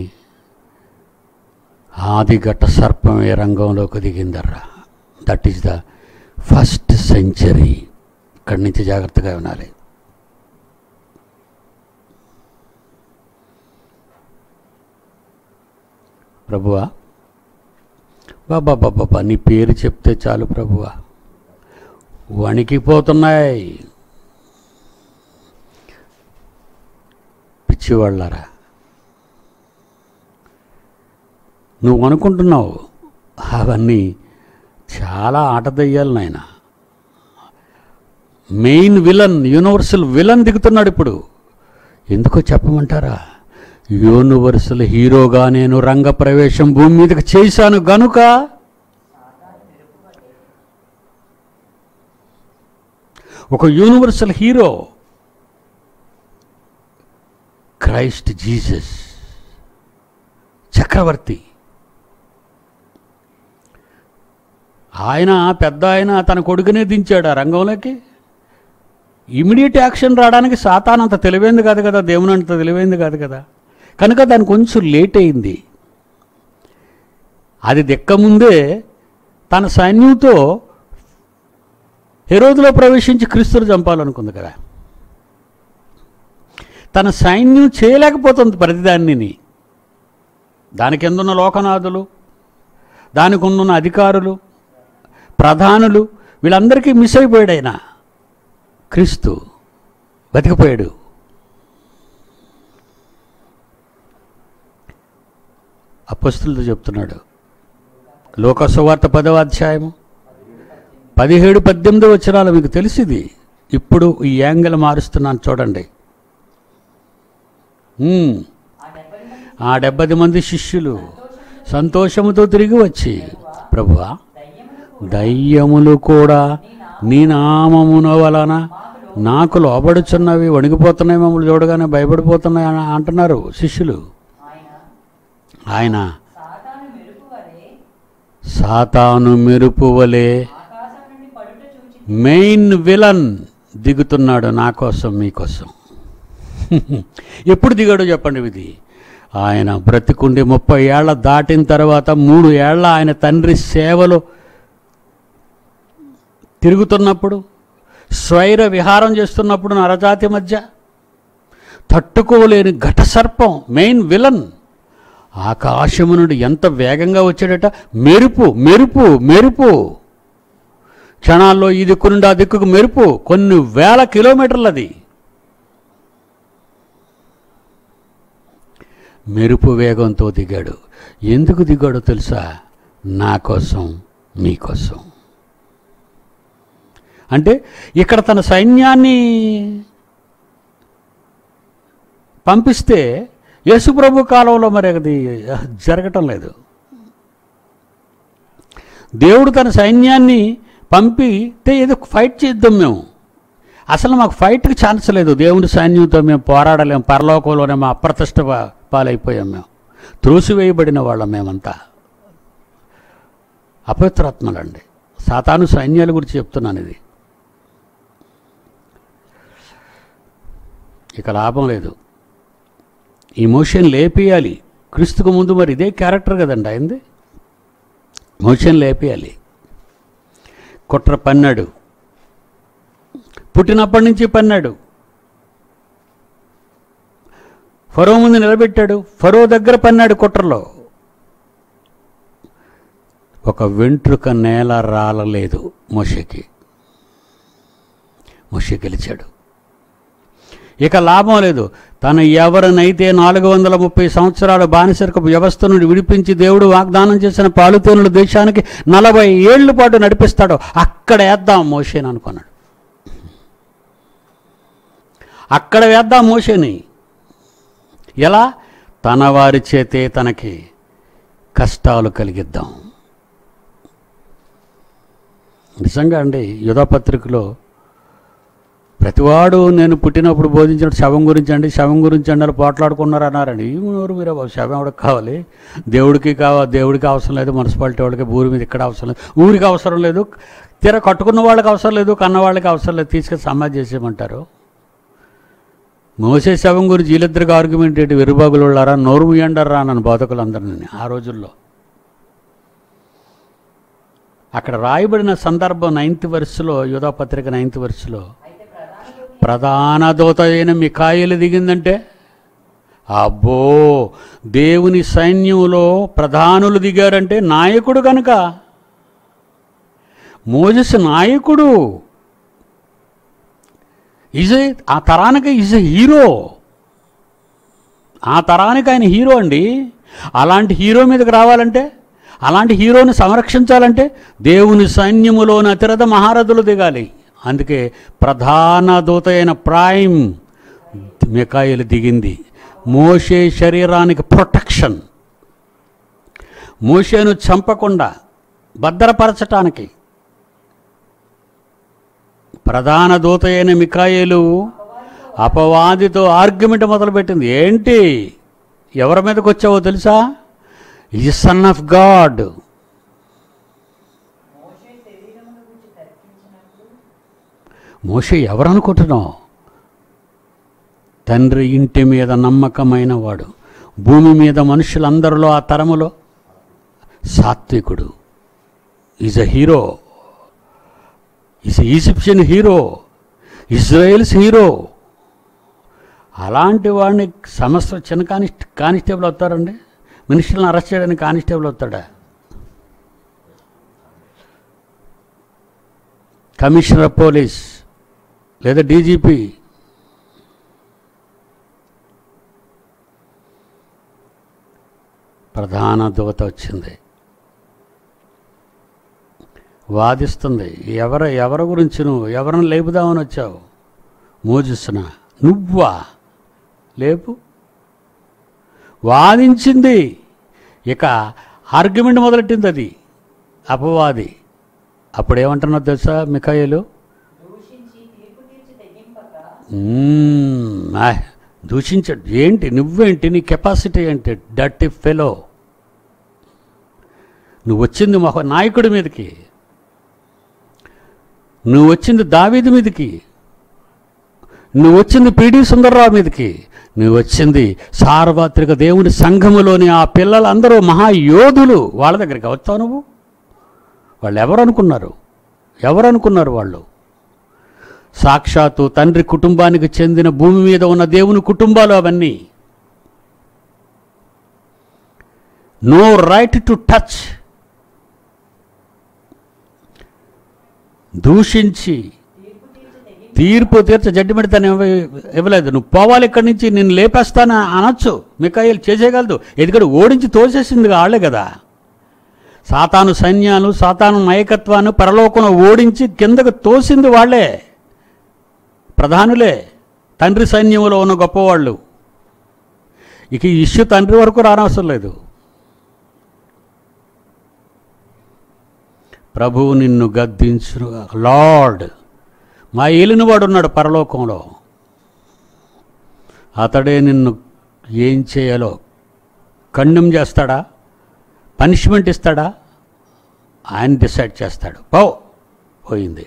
ఆది ఘట్ట సర్పం ఏ రంగంలోకి దిగిందర్రా that is the first century ఇక్కడి నుంచి జాగ్రత్తగా వినాలి ప్రభువా బాబా బాబా నీ పేరు చెప్తే చాలు ప్రభువా వణికిపోతున్నాయి పిచ్చివాళ్ళారా నువ్వు అనుకుంటున్నావు అవన్నీ చాలా ఆట దయ్యాలు నాయన మెయిన్ విలన్ యూనివర్సల్ విలన్ దిగుతున్నాడు ఇప్పుడు ఎందుకో చెప్పమంటారా యూనివర్సల్ హీరోగా నేను రంగ ప్రవేశం భూమి మీదకి చేశాను గనుక ఒక యూనివర్సల్ హీరో క్రైస్ట్ జీసస్ చక్రవర్తి ఆయన పెద్ద ఆయన తన కొడుకునే దించాడు ఆ రంగంలోకి ఇమీడియట్ యాక్షన్ రావడానికి సాతాన్ అంత తెలివైంది కాదు కదా దేవుని అంత తెలివైంది కాదు కదా కనుక దానికి కొంచెం లేట్ అయింది అది దిక్కముందే తన సైన్యంతో హెరోదులో ప్రవేశించి క్రీస్తులు చంపాలనుకుంది కదా తన సైన్యం చేయలేకపోతుంది ప్రతిదాన్ని దాని కిందున్న లోకనాథులు దానికి ఉన్న అధికారులు ప్రధానులు వీళ్ళందరికీ మిస్ అయిపోయాడు ఆయన క్రీస్తు బతికిపోయాడు అపస్తులతో చెప్తున్నాడు లోకసువార్త పదవ అధ్యాయము పదిహేడు పద్దెనిమిది వచ్చినాలు మీకు తెలిసింది ఇప్పుడు ఈ యాంగిల్ మారుస్తున్నాను చూడండి ఉమ్, ఆ డెబ్బై మంది ఆ డెబ్బది మంది శిష్యులు సంతోషముతో తిరిగి వచ్చి ప్రభువా దయ్యములకు దయ్యములు కూడా నీ నామమున వలన నాకు లోబడుచున్నవి వణికిపోతున్నాయి మమ్మల్ని చూడగానే భయపడిపోతున్నాయి అని అంటున్నారు శిష్యులు ఆయన ఆయన సాతాను మెరుపు వలె సాతాను మెరుపు వలె ఆకాశం నుండి పడుట చూచి మెయిన్ విలన్ దిగుతున్నాడు నా కోసం మీకోసం ఎప్పుడు దిగాడో చెప్పండి ఇది ఆయన బ్రతికుండి ముప్పై ఏళ్ల దాటిన తర్వాత మూడు ఏళ్ల ఆయన తండ్రి సేవలో తిరుగుతున్నప్పుడు స్వైర విహారం చేస్తున్నప్పుడు నరజాతి మధ్య తట్టుకోలేని ఘట సర్పం మెయిన్ విలన్ ఆకాశము నుండి ఎంత వేగంగా వచ్చాడట మెరుపు మెరుపు మెరుపు క్షణాల్లో ఈ దిక్కు నుండి ఆ దిక్కుకు మెరుపు కొన్ని వేల కిలోమీటర్లది మెరుపు వేగంతో దిగాడు ఎందుకు దిగాడో తెలుసా నా కోసం మీకోసం అంటే ఇక్కడ తన సైన్యాన్ని పంపిస్తే యేసుప్రభు కాలంలో మరి అది జరగటం లేదు దేవుడు తన సైన్యాన్ని పంపితే ఏదో ఫైట్ చేద్దాం మేము అసలు మాకు ఫైట్కి ఛాన్స్ లేదు దేవుని సైన్యంతో మేము పోరాడలేము పరలోకంలోనే మా అప్రతిష్ట పా- పాలైపోయాం మేము త్రోసివేయబడిన వాళ్ళం మేమంతా అపవిత్రాత్మలండి సాతాను సైన్యాల గురించి చెప్తున్నాను ఇది ఇక లాభం లేదు ఈ మోషన్ లేపేయాలి క్రీస్తుకు ముందు మరి ఇదే క్యారెక్టర్ కదండి అయింది మోషన్ లేపేయాలి కుట్ర పన్నాడు పుట్టినప్పటి నుంచి పన్నాడు ఫరో ముందు నిలబెట్టాడు ఫరో దగ్గర పన్నాడు కుట్రలో ఒక వెంట్రుక నేల రాలలేదు మోషకి మోషే గెలిచాడు ఇక లాభం లేదు తను ఎవరినైతే నాలుగు వందల ముప్పై సంవత్సరాల బానిసరికపు వ్యవస్థ నుండి విడిపించి దేవుడు వాగ్దానం చేసిన పాలుతేనుల దేశానికి నలభై ఏళ్ల పాటు నడిపిస్తాడో అక్కడ వేద్దాం మోషేని అనుకున్నాడు అక్కడ వేద్దాం మోషేని ఎలా తన వారి చేతే తనకి కష్టాలు కలిగిద్దాం నిజంగా అండి యుధపత్రికలో ప్రతివాడు నేను పుట్టినప్పుడు బోధించిన శవం గురించి అండి శవం గురించి అండి వాళ్ళు పోట్లాడుకున్నారు అన్నారండి ఈ ఊరు మీరే బాబు శవం ఎవరికి కావాలి దేవుడికి కావాలి దేవుడికి అవసరం లేదు మున్సిపాలిటీ వాళ్ళకి ఊరి మీద ఇక్కడ అవసరం లేదు ఊరికి అవసరం లేదు తీర కట్టుకున్న వాళ్ళకి అవసరం లేదు కన్న వాళ్ళకి అవసరం లేదు తీసుకెళ్ళి సమాధి చేసేయమంటారు మోసే శవం గురించి వీళ్ళిద్దరికి ఆర్గ్యుమెంట్ ఏంటి వెరుబాగులు వాళ్ళారా నోరు ముయ్యండరా నన్ను బోధకులందరినీ ఆ రోజుల్లో అక్కడ రాయబడిన సందర్భం నైన్త్ వర్స్లో యుధాపత్రిక నైన్త్ వర్స్లో అయితే ప్రధాన ప్రధాన దూత అయిన మికాయిలు దిగిందంటే అబ్బో దేవుని సైన్యంలో ప్రధానులు దిగారంటే నాయకుడు కనుక మోజస్ నాయకుడు ఈజ్ ఆ తరానికి ఈజ్ ఎ హీరో ఆ తరానికి ఆయన హీరో అండి అలాంటి హీరో మీదకి రావాలంటే అలాంటి హీరోని సంరక్షించాలంటే దేవుని సైన్యములోని అతిరథ మహారథులు దిగాలి అందుకే ప్రధాన దూత అయిన ప్రైమ్ మికాయిలు దిగింది మోషే శరీరానికి ప్రొటెక్షన్ మోషేను చంపకుండా భద్రపరచటానికి ప్రధాన దూత అయిన మికాయేలు అపవాదితో ఆర్గ్యుమెంట్ మొదలుపెట్టింది ఏంటి ఎవరి మీదకి వచ్చావో తెలుసా ఈ సన్ ఆఫ్ గాడ్ మోషే శరీరమును గురించి తర్కించినప్పుడు మోషే ఎవరనుకుంటున్నావు తండ్రి ఇంటి మీద నమ్మకమైన వాడు భూమి మీద మనుషులందరిలో ఆ తరములో సాత్వికుడు is a hero is Egyptian hero Israel's hero అలాంటి వాడిని సమస్త చిన్న కానిస్ట్ కానిస్టేబుల్ అవుతారండి మనుషులను అరెస్ట్ చేయడానికి కానిస్టేబుల్ అవుతాడా కమిషనర్ ఆఫ్ పోలీస్ లేదా డీజీపీ ప్రధాన దూత వచ్చింది వాదిస్తుంది ఎవరు ఎవరి గురించి నువ్వు ఎవరిని లేపుదామని వచ్చావు మోజుస్తున్న నువ్వా లేపు వాదించింది ఇక ఆర్గ్యుమెంట్ మొదలెట్టింది అది అపవాది అప్పుడేమంటున్నావు తెలుసా మికాయలు దూషించి తీర్పు తీర్చి తెగింపక మ్మ్. ఆహ్, దూషించడు ఏంటి నువ్వేంటి నీ కెపాసిటీ ఏంటి డర్టీ ఫెలో నువ్వు వచ్చింది ఒక నాయకుడి మీదకి నువ్వు వచ్చింది దావీది మీదకి నువ్వు వచ్చింది పిడి సుందర్రావు మీదకి నువ్వు వచ్చింది సార్వత్రిక దేవుని సంఘములోని ఆ పిల్లలందరూ మహాయోధులు వాళ్ళ దగ్గరికి వచ్చావు నువ్వు వాళ్ళు ఎవరు అనుకున్నారు ఎవరు అనుకున్నారు వాళ్ళు సాక్షాత్తు తండ్రి కుటుంబానికి చెందిన భూమి మీద ఉన్న దేవుని కుటుంబాలు అవన్నీ నో రైట్ టు టచ్ దూషించి తీర్పు తీర్చి తెగింపు తీర్పు తీర్చ జడ్జిమెంట్ తను ఇవ్వ ఇవ్వలేదు నువ్వు పోవాలి ఇక్కడి నుంచి నేను లేపేస్తాను అనొచ్చు మికాయిలు చేసేయగలదు ఎందుకంటే ఓడించి తోసేసింది వాళ్ళే కదా సాతాను సైన్యాలు సాతాను నాయకత్వాన్ని పరలోకం ఓడించి కిందకు తోసింది వాళ్ళే ప్రధానులే తండ్రి సైన్యంలో ఉన్న గొప్పవాళ్ళు ఇక ఈ ఇష్యూ తండ్రి వరకు రానవసరం లేదు ప్రభువు నిన్ను గద్దించును లార్డ్ మా ఏలినవాడు ఉన్నాడు పరలోకంలో అతడే నిన్ను ఏం చేయాలో ఖండం చేస్తాడా పనిష్మెంట్ ఇస్తాడా ఆయన డిసైడ్ చేస్తాడు పో పోయింది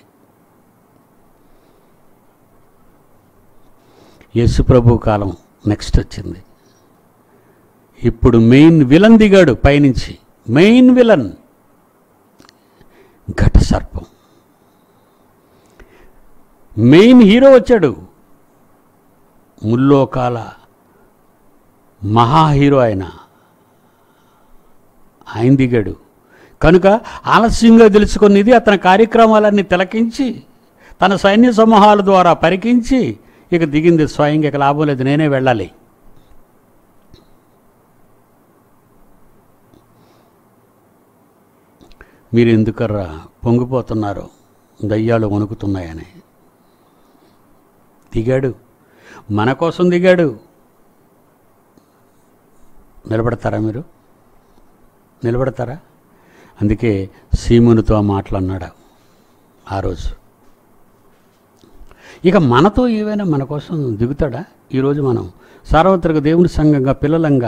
యేసు ప్రభు కాలం నెక్స్ట్ వచ్చింది ఇప్పుడు మెయిన్ విలన్ దిగాడు పైనుంచి మెయిన్ విలన్ ఘట సర్పం మెయిన్ హీరో వచ్చాడు ముల్లోకాల మహా హీరో ఆయన ఆయన దిగాడు కనుక ఆలస్యంగా తెలుసుకున్నది అతని కార్యక్రమాలన్నీ తిలకించి తన సైన్య సమూహాల ద్వారా పరికించి ఇక దిగింది స్వయంగా ఇక లాభం లేదు నేనే వెళ్ళాలి మీరు ఎందుకర్రా పొంగిపోతున్నారు దయ్యాలు వణుకుతున్నాయని దిగాడు మన కోసం దిగాడు నిలబడతారా మీరు నిలబడతారా అందుకే సీమునితో ఆ మాటలు అన్నాడు ఆ రోజు ఇక మనతో ఏవైనా మన కోసం దిగుతాడా ఈరోజు మనం సార్వత్రిక దేవుని సంఘంగా పిల్లలంగా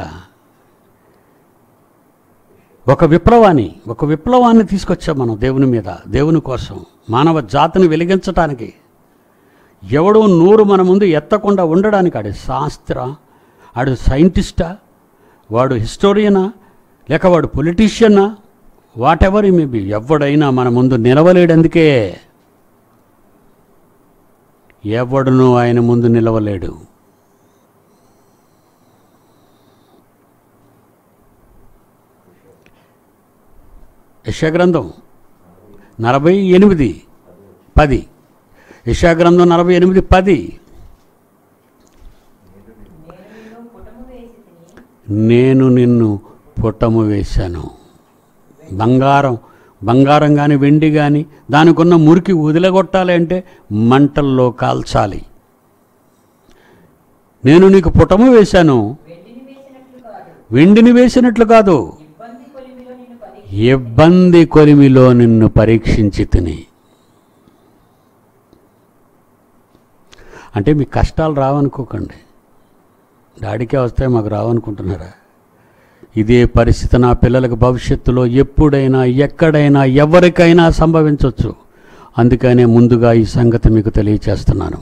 ఒక విప్లవాన్ని ఒక విప్లవాన్ని తీసుకొచ్చాం మనం దేవుని మీద దేవుని కోసం మానవ జాతిని వెలిగించటానికి ఎవడో నూరు మన ముందు ఎత్తకుండా ఉండడానికి ఆడు శాస్త్ర ఆడు సైంటిస్టా వాడు హిస్టోరియనా లేక వాడు పొలిటీషియనా వాట్ ఎవర్ మేబీ ఎవడైనా మన ముందు నిలవలేడందుకే ఎవడునూ ఆయన ముందు నిలవలేడు యశగ్రంథం నలభై ఎనిమిది పది యశాగ్రంథం నలభై ఎనిమిది పది నేను నిన్ను పుటము వేసి తిని నేను నిన్ను పుట్టము వేశాను బంగారం బంగారం కానీ వెండి కానీ దానికున్న మురికి వదిలగొట్టాలి అంటే మంటల్లో కాల్చాలి నేను నీకు పుటము వేశాను వెండిని వేసినట్లు కాదు వెండిని వేసినట్లు కాదు ఇబ్బంది కొలిమిలో నిన్ను పరి ఇబ్బంది కొలిమిలో నిన్ను పరీక్షించి తిని అంటే మీకు కష్టాలు రావనుకోకండి డాడీకే వస్తాయి మాకు రావనుకుంటున్నారా ఇదే పరిస్థితి నా పిల్లలకు భవిష్యత్తులో ఎప్పుడైనా ఎక్కడైనా ఎవరికైనా సంభవించవచ్చు అందుకనే ముందుగా ఈ సంగతి మీకు తెలియచేస్తున్నాను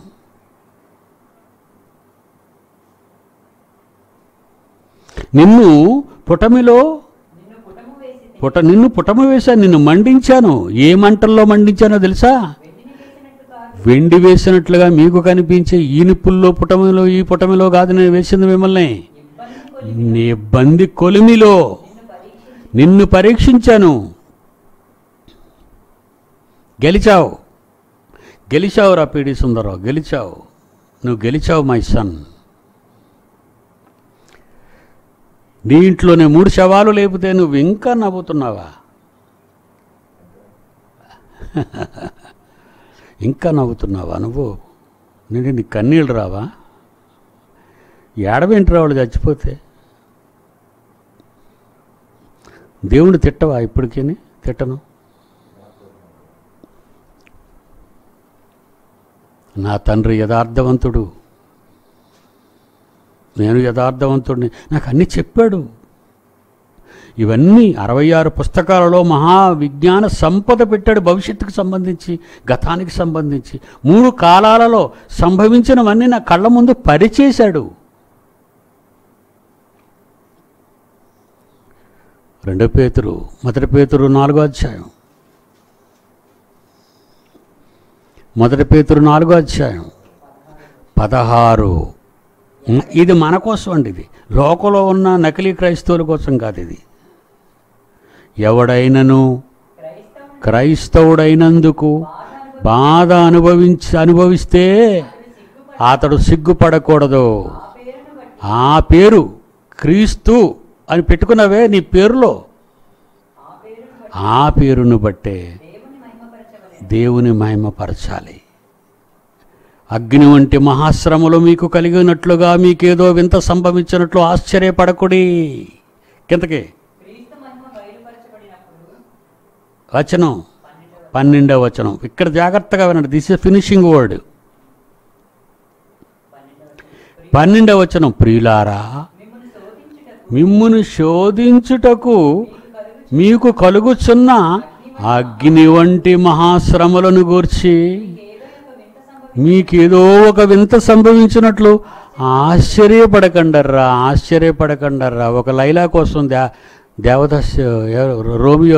నిన్ను పుటమిలో నిన్ను పుటము వేసి తిని పుట నిన్ను పుటమ వేశాను నిన్ను మండించాను ఏ మంటల్లో మండించానో తెలుసా వెండిని వేసినట్లు కాదు వెండి వేసినట్లుగా మీకు కనిపించే ఈ నిప్పుల్లో పుటమిలో ఈ పుటమిలో కాదు నేను వేసింది మిమ్మల్ని ఇబ్బంది కొలిమి నీ బంది కొలిమిలో నిన్ను పరీక్షించి నిన్ను పరీక్షించాను గెలిచావు గెలిచావు రా పీడి సుందరరావు గెలిచావు నువ్వు గెలిచావు మై సన్ నీ ఇంట్లోనే మూడు శవాలు లేపితే నువ్వు ఇంకా నవ్వుతున్నావా ఇంకా నవ్వుతున్నావా నువ్వు నేను నీ కన్నీళ్ళు రావా ఏడవేంటి వాళ్ళు చచ్చిపోతే దేవుని తిట్టవా ఇప్పటికీ తిట్టను నా తండ్రి యథార్థవంతుడు నేను యథార్థవంతుడిని నాకు అన్నీ చెప్పాడు ఇవన్నీ అరవై ఆరు పుస్తకాలలో మహా విజ్ఞాన సంపద పెట్టాడు భవిష్యత్తుకు సంబంధించి గతానికి సంబంధించి మూడు కాలాలలో సంభవించినవన్నీ నా కళ్ళ ముందు పరిచేశాడు రెండో పేతురు మొదటి పేతురు నాలుగో అధ్యాయం మొదటి పేతురు నాలుగో అధ్యాయం పదహారు ఉమ్, ఇది మన కోసం అండి ఇది లోకంలో ఉన్న నకిలీ క్రైస్తవుల కోసం కాదు ఇది ఎవడైనను క్రైస్తవుని క్రైస్తవుడైనందుకు బాధ అనుభవించి అనుభవిస్తే సిగ్గుపడి అతడు సిగ్గుపడకూడదు ఆ పేరును బట్టి ఆ పేరు క్రీస్తు అని పెట్టుకున్నవే నీ పేరులో ఆ పేరును బట్టి ఆ పేరును బట్టే దేవుని మహిమపరచవలెను దేవుని మహిమపరచాలి అగ్ని వంటి మహాశ్రమలు మీకు కలిగినట్లుగా మీకేదో వింత సంభవించినట్లు ఆశ్చర్యపడకుడి కిందకి క్రీస్తు మహిమ బయలుపరచబడినప్పుడు వచనం పన్నెండవ పన్నెండవ వచనం ఇక్కడ జాగ్రత్తగా వినండి దిస్ ఇస్ ఫినిషింగ్ వర్డ్ పన్నెండవ పన్నెండవ వచనం ప్రియులారా మిమ్మల్ని మిమ్మును శోధించుటకు శోధించుటకు కలుగు మీకు కలుగుచున్న అగ్ని వంటి మహాశ్రమలను గూర్చి ఏదో ఒక వింత సంభవం మీకేదో ఒక వింత సంభవించినట్లు ఆశ్చర్యపడకండర్రా ఆశ్చర్యపడకండర్రా ఒక లైలా కోసం దే దేవదాస్ ఎవరు? రోమియో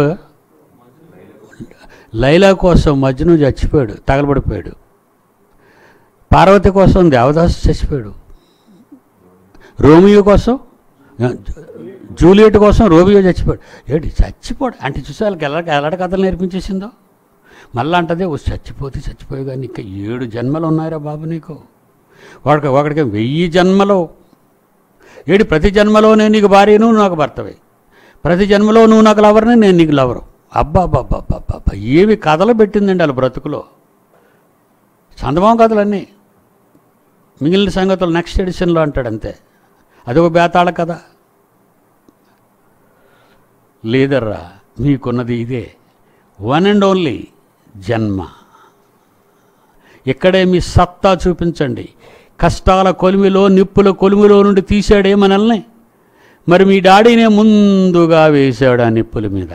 లైలా కోసం మజ్ను చచ్చిపోయాడు తగలబడిపోయాడు పార్వతి కోసం దేవదాస్ చచ్చిపోయాడు రోమియో కోసం జూలియట్ కోసం రోమియో చచ్చిపోయాడు ఏంటి చచ్చిపోడు అంటే చూసే వాళ్ళకి ఎలా ఎలాంటి కథలు నేర్పించేసిందో మళ్ళా అంటదే ఓ చచ్చిపోతే చచ్చిపోయి కానీ ఇంకా ఏడు జన్మలు ఉన్నాయిరా బాబు నీకు వాడికి ఒకడికి వెయ్యి జన్మలో ఏడు ప్రతి జన్మలోనే నీకు భార్యను నువ్వు నాకు భర్తవే ప్రతి జన్మలో నువ్వు నాకు లవర్ని నేను నీకు లవరు అబ్బా అబ్బా అబ్బా అబ్బా అబ్బా అబ్బా ఏవి కథలు పెట్టిందండి వాళ్ళ బ్రతుకులో చందమామ కథలన్నీ మిగిలిన సంగతులు నెక్స్ట్ ఎడిషన్లో అంటాడు అంతే అదొక బేతాళ కథ లేదర్రా మీకున్నది ఇదే వన్ అండ్ ఓన్లీ జన్మ ఇక్కడే మీ సత్తా చూపించండి కష్టాల కొలిమిలో నిప్పుల కొలిమిలో నుండి తీశాడే మనల్ని మరి మీ డాడీనే ముందుగా వేశాడు ఆ నిప్పుల మీద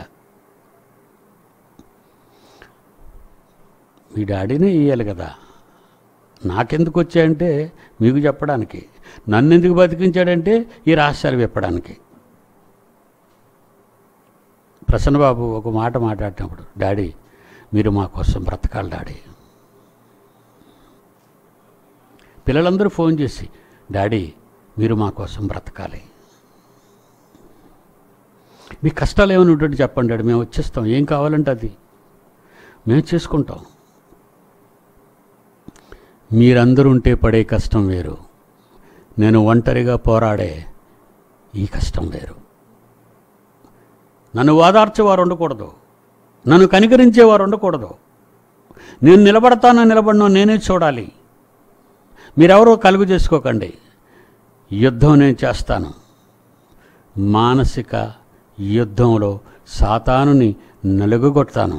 మీ డాడీనే వేయాలి కదా నాకెందుకు వచ్చాయంటే మీకు చెప్పడానికి నన్ను ఎందుకు బతికించాడంటే ఈ రహస్యాలు చెప్పడానికి ప్రసన్నబాబు ఒక మాట మాట్లాడినప్పుడు డాడీ మీరు మా కోసం బ్రతకాలి డాడీ పిల్లలందరూ ఫోన్ చేసి డాడీ మీరు మా కోసం బ్రతకాలి మీ కష్టాలు ఏమైనా ఉంటుంటే చెప్పండి డాడీ మేము వచ్చేస్తాం ఏం కావాలంటే అది మేము చేసుకుంటాం మీరందరూ ఉంటే పడే కష్టం వేరు నేను ఒంటరిగా పోరాడే ఈ కష్టం వేరు నన్ను ఓదార్చేవారు ఉండకూడదు నన్ను కనికరించేవారు ఉండకూడదు నేను నిలబడతానో నిలబడినో నేనే చూడాలి మీరెవరో కలుగు చేసుకోకండి యుద్ధం నేను చేస్తాను మానసిక యుద్ధంలో సాతానుని నలుగుగొడతాను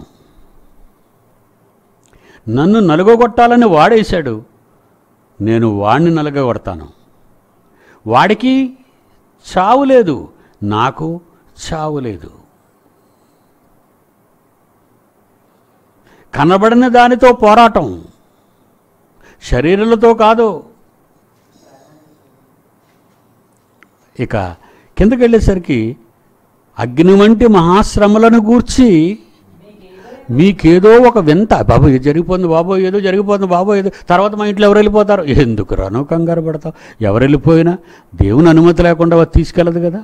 నన్ను నలుగొట్టాలని వాడేశాడు నేను వాడిని నలుగగొడతాను వాడికి చావు లేదు నాకు చావు లేదు కనబడిన దానితో పోరాటం శరీరాలతో కాదు ఇక కిందకి వెళ్ళేసరికి అగ్ని వంటి మహాశ్రమలను గూర్చి మీకేదో ఒక వింత బాబు ఇది జరిగిపోతుంది బాబు ఏదో జరిగిపోతుంది బాబు ఏదో తర్వాత మా ఇంట్లో ఎవరు వెళ్ళిపోతారు ఎందుకు రాను కంగారు పడతావు ఎవరు వెళ్ళిపోయినా దేవుని అనుమతి లేకుండా వారు తీసుకెళ్ళదు కదా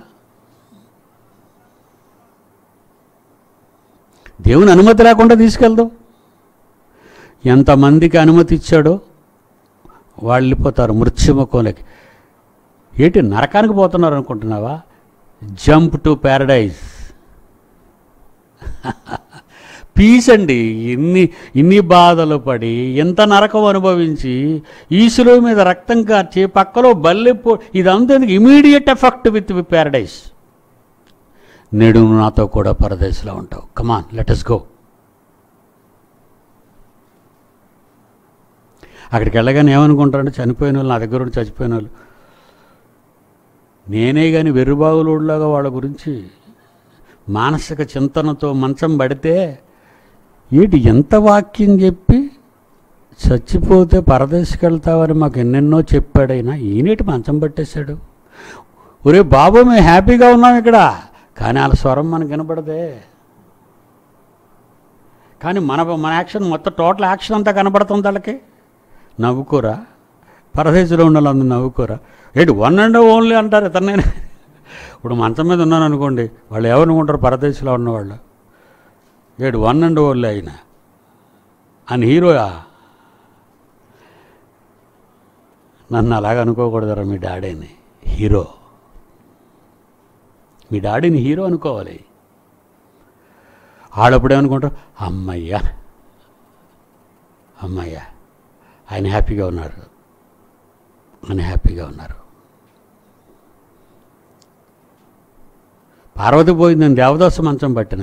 దేవుని అనుమతి లేకుండా తీసుకెళ్దాం ఎంతమందికి అనుమతి ఇచ్చాడో వాళ్ళు వెళ్ళిపోతారు మృత్యుముఖంలోకి ఏంటి నరకానికి పోతున్నారు అనుకుంటున్నావా జంప్ టు ప్యారడైజ్ పీస్ అండి ఇన్ని ఇన్ని బాధలు పడి ఎంత నరకం అనుభవించి ఈసులో మీద రక్తం కార్చి పక్కలో బల్లెపో ఇదంతా ఇమీడియట్ ఎఫెక్ట్ విత్ ప్యారడైజ్ నేడు నువ్వు నాతో కూడా పరదేశంలో ఉంటావు కమాన్ లెట్ అస్ గో అక్కడికి వెళ్ళగానే ఏమనుకుంటారంటే చనిపోయిన వాళ్ళు నా దగ్గర ఉండి చచ్చిపోయిన వాళ్ళు నేనే కానీ వెర్రుబాగులోడ్లాగా వాళ్ళ గురించి మానసిక చింతనతో మంచం పడితే ఏంటి ఎంత వాక్యం చెప్పి చచ్చిపోతే పరదేశికి వెళ్తావని మాకు ఎన్నెన్నో చెప్పాడైనా ఈనేటి మంచం పట్టేశాడు ఒరే బాబు మేము హ్యాపీగా ఉన్నాం ఇక్కడ కానీ వాళ్ళ స్వరం మనకు వినపడదే కానీ మన మన యాక్షన్ మొత్తం టోటల్ యాక్షన్ అంతా కనపడుతుంది వాళ్ళకి నవ్వుకోరా పరదేశంలో ఉన్న వాళ్ళందరూ నవ్వుకోరా ఏంటి వన్ అండ్ ఓన్లీ అంటారు ఇతన్నే ఇప్పుడు మంచం మీద ఉన్నాను అనుకోండి వాళ్ళు ఎవరనుకుంటారు పరదేశంలో ఉన్నవాళ్ళు ఏడు వన్ అండ్ ఓన్లీ అయినా అని హీరోయా నన్ను అలాగ అనుకోకూడదురా మీ డాడీని హీరో మీ డాడీని హీరో అనుకోవాలి ఆడప్పుడు ఏమనుకుంటారు అమ్మయ్యా అమ్మయ్యా ఆయన హ్యాపీగా ఉన్నారు ఆయన హ్యాపీగా ఉన్నారు పార్వతి పోయిందని దేవదాసు మంచం పట్టిన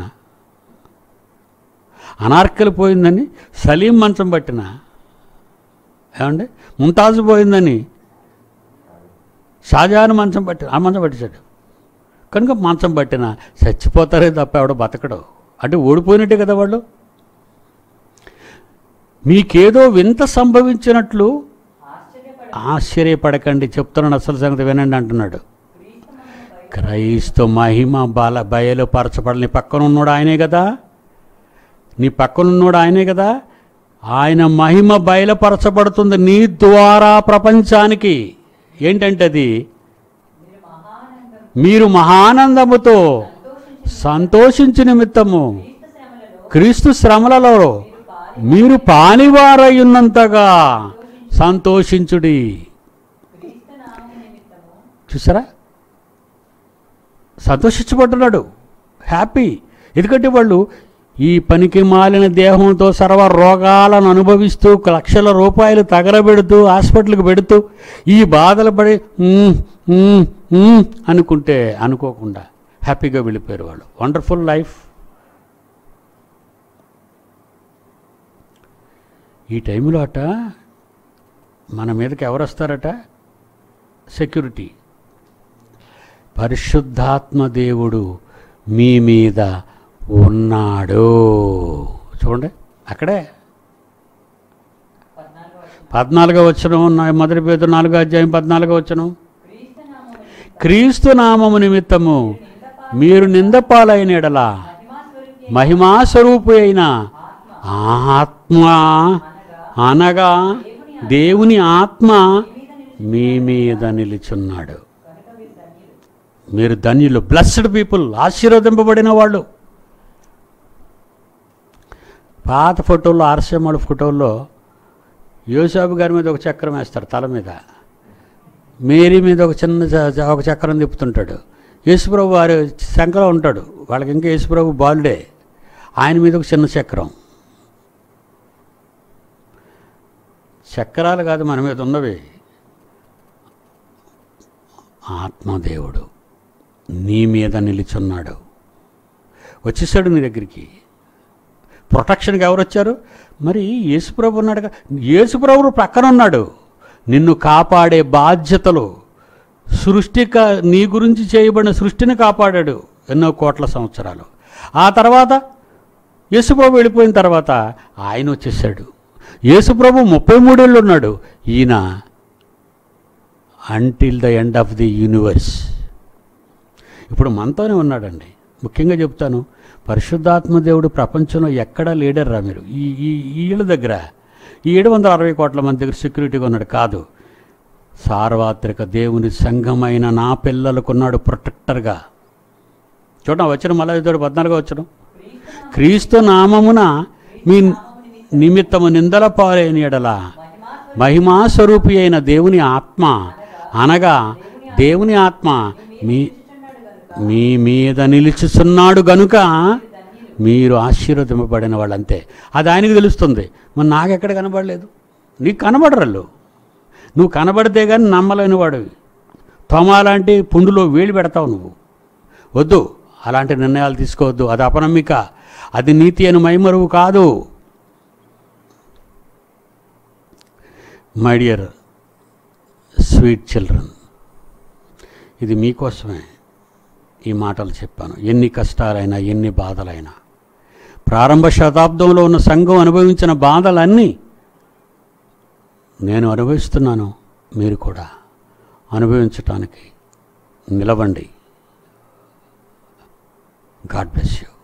అనార్కలి పోయిందని సలీం మంచం పట్టిన ఏమండి ముంతాజు పోయిందని షాజహాన్ మంచం పట్టి ఆ మంచం పట్టించాడు కనుక మంచం పట్టిన చచ్చిపోతారే తప్ప ఎవడో బతకడు అంటే ఓడిపోయినట్టే కదా వాళ్ళు మీకేదో వింత సంభవించినట్లు ఆశ్చర్యపడి ఆశ్చర్యపడకండి చెప్తున్నాడు అసలు సంగతి వినండి అంటున్నాడు క్రీస్తు మనల్ని బయట క్రైస్త మహిమ బాల బయలుపరచబడని నీ పక్కన ఉన్నాడు ఆయనే కదా నీ పక్కన ఉన్నాడు ఆయనే కదా ఆయన మహిమ బయలుపరచబడుతుంది నీ ద్వారా ప్రపంచానికి ఏంటంటే అది మీరు మహానందం మీరు మహానందముతో సంతోషించి సంతోషించు నిమిత్తము క్రీస్తు శ్రమలలో క్రీస్తు శ్రమలలో మీరు పాలివారై ఉన్నంతగా సంతోషించుడి క్రీస్తు నామము నిమిత్తము చూసారా సంతోషించబడుతున్నాడు హ్యాపీ ఎందుకంటే వాళ్ళు ఈ పనికి మాలిన దేహంతో సర్వ రోగాలను అనుభవిస్తూ లక్షల రూపాయలు తగలబెడుతూ హాస్పిటల్కి పెడుతూ ఈ బాధలు పడి "ఉమ్, ఉమ్, ఉమ్" అనుకుంటే అనుకోకుండా హ్యాపీగా వెళ్ళిపోయారు వాళ్ళు వండర్ఫుల్ లైఫ్ ఈ టైంలో అట మన మీదకి ఎవరు వస్తారట సెక్యూరిటీ పరిశుద్ధాత్మ దేవుడు మీ మీద ఉన్నాడు చూడండి అక్కడే పద్నాలుగో వచనం పద్నాలుగో వచ్చిన మొదటి పేద నాలుగో అధ్యాయం పద్నాలుగో వచ్చిన క్రీస్తు నామమున క్రీస్తు నామము నిమిత్తము మీరు నిందపాలైన ఎడల మహిమా స్వరూపి మహిమా స్వరూపు అయిన ఆత్మ అనగా దేవుని ఆత్మ మీ మీద నిలుచున్నాడు కనుక మీరు ధన్యులు మీరు ధన్యులు బ్లస్డ్ పీపుల్ ఆశీర్వదింపబడిన వాళ్ళు పాత ఫోటోల్లో ఆర్సీఎంల ఫోటోల్లో యోసాబు గారి మీద ఒక చక్రం వేస్తారు తల మీద మేరీ మీద ఒక చిన్న చ- చ- ఒక చక్రం తిప్పుతుంటాడు యేసుప్రభు వారి శంకలో ఉంటాడు వాళ్ళకి ఇంకా యేసుప్రభు బాలుడే ఆయన మీద ఒక చిన్న చక్రం చక్రాలు కాదు మన మీద ఉన్నవి ఆత్మదేవుడు నీ మీద నిలుచున్నాడు వచ్చేసాడు నీ దగ్గరికి ప్రొటెక్షన్కి ఎవరు వచ్చారు మరి యేసుప్రభు ఉన్నాడుగా యేసుప్రభు ప్రక్కన ఉన్నాడు నిన్ను కాపాడే బాధ్యతలు సృష్టిక నీ గురించి చేయబడిన సృష్టిని కాపాడాడు ఎన్నో కోట్ల సంవత్సరాలు ఆ తర్వాత యేసుప్రభు వెళ్ళిపోయిన తర్వాత ఆయన వచ్చేసాడు యేసుప్రభు ముప్పై మూడేళ్ళు ఉన్నాడు ఈయన until the end of the universe ఇప్పుడు మనతోనే ఉన్నాడండి ముఖ్యంగా చెప్తాను పరిశుద్ధాత్మ దేవుడు ప్రపంచంలో ఎక్కడా లీడర్ రా మీరు ఈ ఈ ఈ వీళ్ళ దగ్గర ఈ ఏడు వందల అరవై కోట్ల మంది దగ్గర సెక్యూరిటీగా ఉన్నాడు కాదు సార్వత్రిక దేవుని సంఘమైన నా పిల్లలకు ఉన్నాడు ప్రొటెక్టర్గా చూడండి వచ్చిన మళ్ళీ ఇద్దరు పద్నాలుగో వచ్చిన క్రీస్తు నామమున మీ నిమిత్తము నిందల పాలైన ఎడల మహిమా మహిమా స్వరూపి అయిన దేవుని ఆత్మ అనగా దేవుని ఆత్మ మీ మీ మీద నిలుచుచున్నాడు గనుక మీరు ఆశీర్వదింపబడిన వాళ్ళంతే అది ఆయనకి తెలుస్తుంది మరి నాకెక్కడ కనబడలేదు నీకు కనబడరళ్ళు నువ్వు కనబడితే కానీ నమ్మలేని వాడివి తొమ లాంటి పుండులో వేలు పెడతావు నువ్వు వద్దు అలాంటి నిర్ణయాలు తీసుకోవద్దు అది అపనమ్మిక అది నీతి అని మైమరువు కాదు మై డియర్ స్వీట్ చిల్డ్రన్ ఇది మీకోసమే ఈ మాటలు చెప్పాను ఎన్ని కష్టాలైనా ఎన్ని బాధలైనా ప్రారంభ శతాబ్దంలో ఉన్న సంఘం అనుభవించిన బాధలన్నీ నేను అనుభవిస్తున్నాను మీరు కూడా అనుభవించటానికి నిలవండి గాడ్ బ్లెస్ యూ